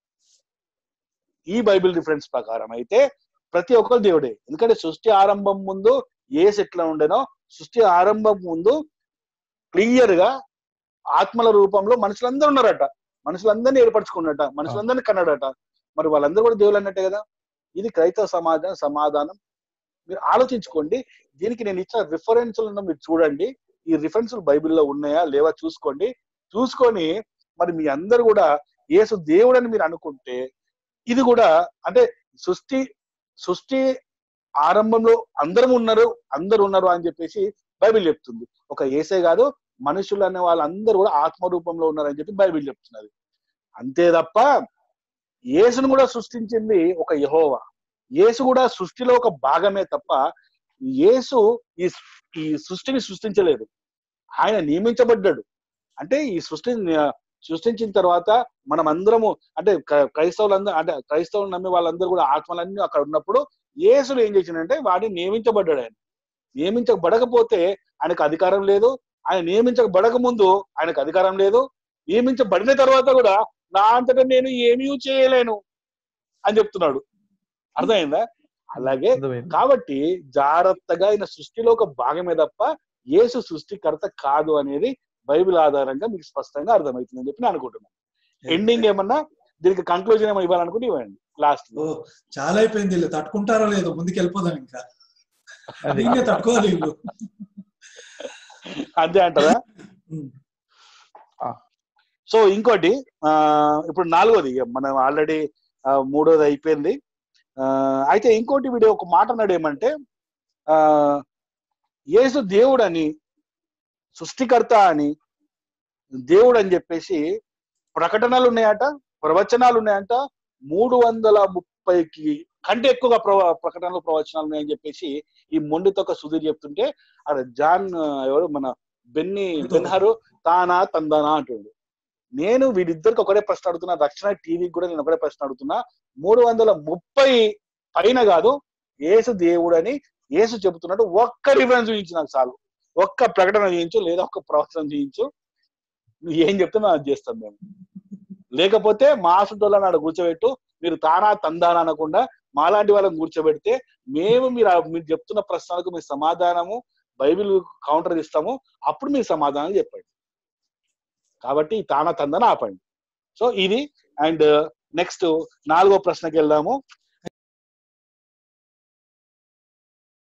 ఈ బైబిల్ రిఫరెన్స్ ప్రకారం అయితే ప్రతి ఒక్కరు దేవుడే ఎందుకంటే సృష్టి ఆరంభం ముందు ఏసు ఎట్లా ఉండేనో సృష్టి ఆరంభం ముందు క్లియర్ గా ఆత్మల రూపంలో మనుషులందరూ ఉన్నారట మనుషులందరినీ ఏర్పరచుకున్నట మనుషులందరినీ కన్నాడట మరి వాళ్ళందరూ కూడా దేవుళ్ళు అన్నట్టే కదా ఇది క్రైస్తవ సమాజం సమాధానం మీరు ఆలోచించుకోండి దీనికి నేను ఇచ్చిన రిఫరెన్స్లను మీరు చూడండి ఈ రిఫరెన్స్లు బైబిల్లో ఉన్నాయా లేవా చూసుకోండి చూసుకొని మరి మీ అందరు కూడా యేసు దేవుడని మీరు అనుకుంటే ఇది కూడా అంటే సృష్టి సృష్టి ఆరంభంలో అందరం ఉన్నారు అందరు ఉన్నారు అని చెప్పేసి బైబిల్ చెప్తుంది ఒక ఏసే కాదు మనుషులు అనే వాళ్ళందరూ కూడా ఆత్మ రూపంలో ఉన్నారని చెప్పి బైబిల్ చెప్తున్నది అంతే తప్ప యేసును కూడా సృష్టించింది ఒక యహోవా యేసు కూడా సృష్టిలో ఒక భాగమే తప్ప యేసు ఈ ఈ సృష్టిని సృష్టించలేదు ఆయన నియమించబడ్డాడు అంటే ఈ సృష్టి సృష్టించిన తర్వాత మనం అందరము అంటే క్ర- క్రైస్తవులందరూ అంటే క్రైస్తవులు నమ్మే వాళ్ళందరూ కూడా ఆత్మలన్నీ అక్కడ ఉన్నప్పుడు యేసుడు ఏం చేసిండంటే వాడిని నియమించబడ్డాడు ఆయన నియమించబడకపోతే ఆయనకు అధికారం లేదు ఆయన నియమించబడక ముందు ఆయనకు అధికారం లేదు నియమించబడిన తర్వాత కూడా నా అంతటా నేను ఏమీ చేయలేను అని చెప్తున్నాడు అర్థమైందా అలాగే అర్థమైంది. కాబట్టి జాగ్రత్తగా ఆయన సృష్టిలో ఒక భాగమే తప్ప యేసు సృష్టికర్త కాదు అనేది బైబిల్ ఆధారంగా మీకు స్పష్టంగా అర్థమవుతుందని చెప్పి నేను అనుకుంటున్నాను ఎండింగ్ ఏమన్నా దీనికి కంక్లూజన్ ఏమో ఇవ్వాలనుకుంటే ఇవ్వండి లాస్ట్ ఓ చాలా అయిపోయింది వీళ్ళు తట్టుకుంటారో లేదో ముందుకు వెళ్ళిపోదాం ఇంకా అది దీన్నే తట్టుకోవాలి వీళ్ళు అంతే అంటారా ఉమ్. సో ఇంకోటి ఆ ఇప్పుడు నాలుగోది ఇక మనం ఆల్రెడీ మూడోది అయిపోయింది ఆ అయితే ఇంకోటి వీడు ఒక మాట అన్నాడు ఏమంటే ఆ యేసు దేవుడు అని సృష్టికర్త అని దేవుడు అని చెప్పేసి ప్రకటనలు ఉన్నాయట ప్రవచనాలు ఉన్నాయంట మూడు వందల ముప్పైకి కంటే ఎక్కువగా ప్రవ ప్రకటనలు ప్రవచనాలు ఉన్నాయని చెప్పేసి ఈ మొండితో ఒక సుధీర్ చెప్తుంటే అక్కడ జాన్ ఆ, ఎవరు మన బెన్ని బెన్హరు తానా తందానా అంటుండు నేను వీడిద్దరికి ఒకటే ప్రశ్న అడుగుతున్నా రక్షణ టీవీకి కూడా నేను ఒకటే ప్రశ్న అడుగుతున్నా మూడు వందల ముప్పై పైన కాదు యేసు దేవుడు అని యేసు చెబుతున్నట్టు ఒక్క రిఫరెన్స్ చూపించు నాకు చాలు ఒక్క ప్రకటన చేయించు లేదా ఒక్క ప్రవచనం చేయించు నువ్వు ఏం చెప్తే మేము అది చేస్తాం మేము లేకపోతే మా సుడ్డోళ్ళని ఆడ కూర్చోబెట్టు మీరు తానా తందానా అనకుండా మాలాంటి వాళ్ళని కూర్చోబెడితే మేము మీరు ఆ- మీరు చెప్తున్న ప్రశ్నలకు మీ సమాధానము బైబిల్ కౌంటర్ ఇస్తాము అప్పుడు మీరు సమాధానం చెప్పండి కాబట్టి ఈ తానా తందన ఆపండి సో ఇది అండ్ నెక్స్ట్ నాలుగో ప్రశ్నకి వెళ్దాము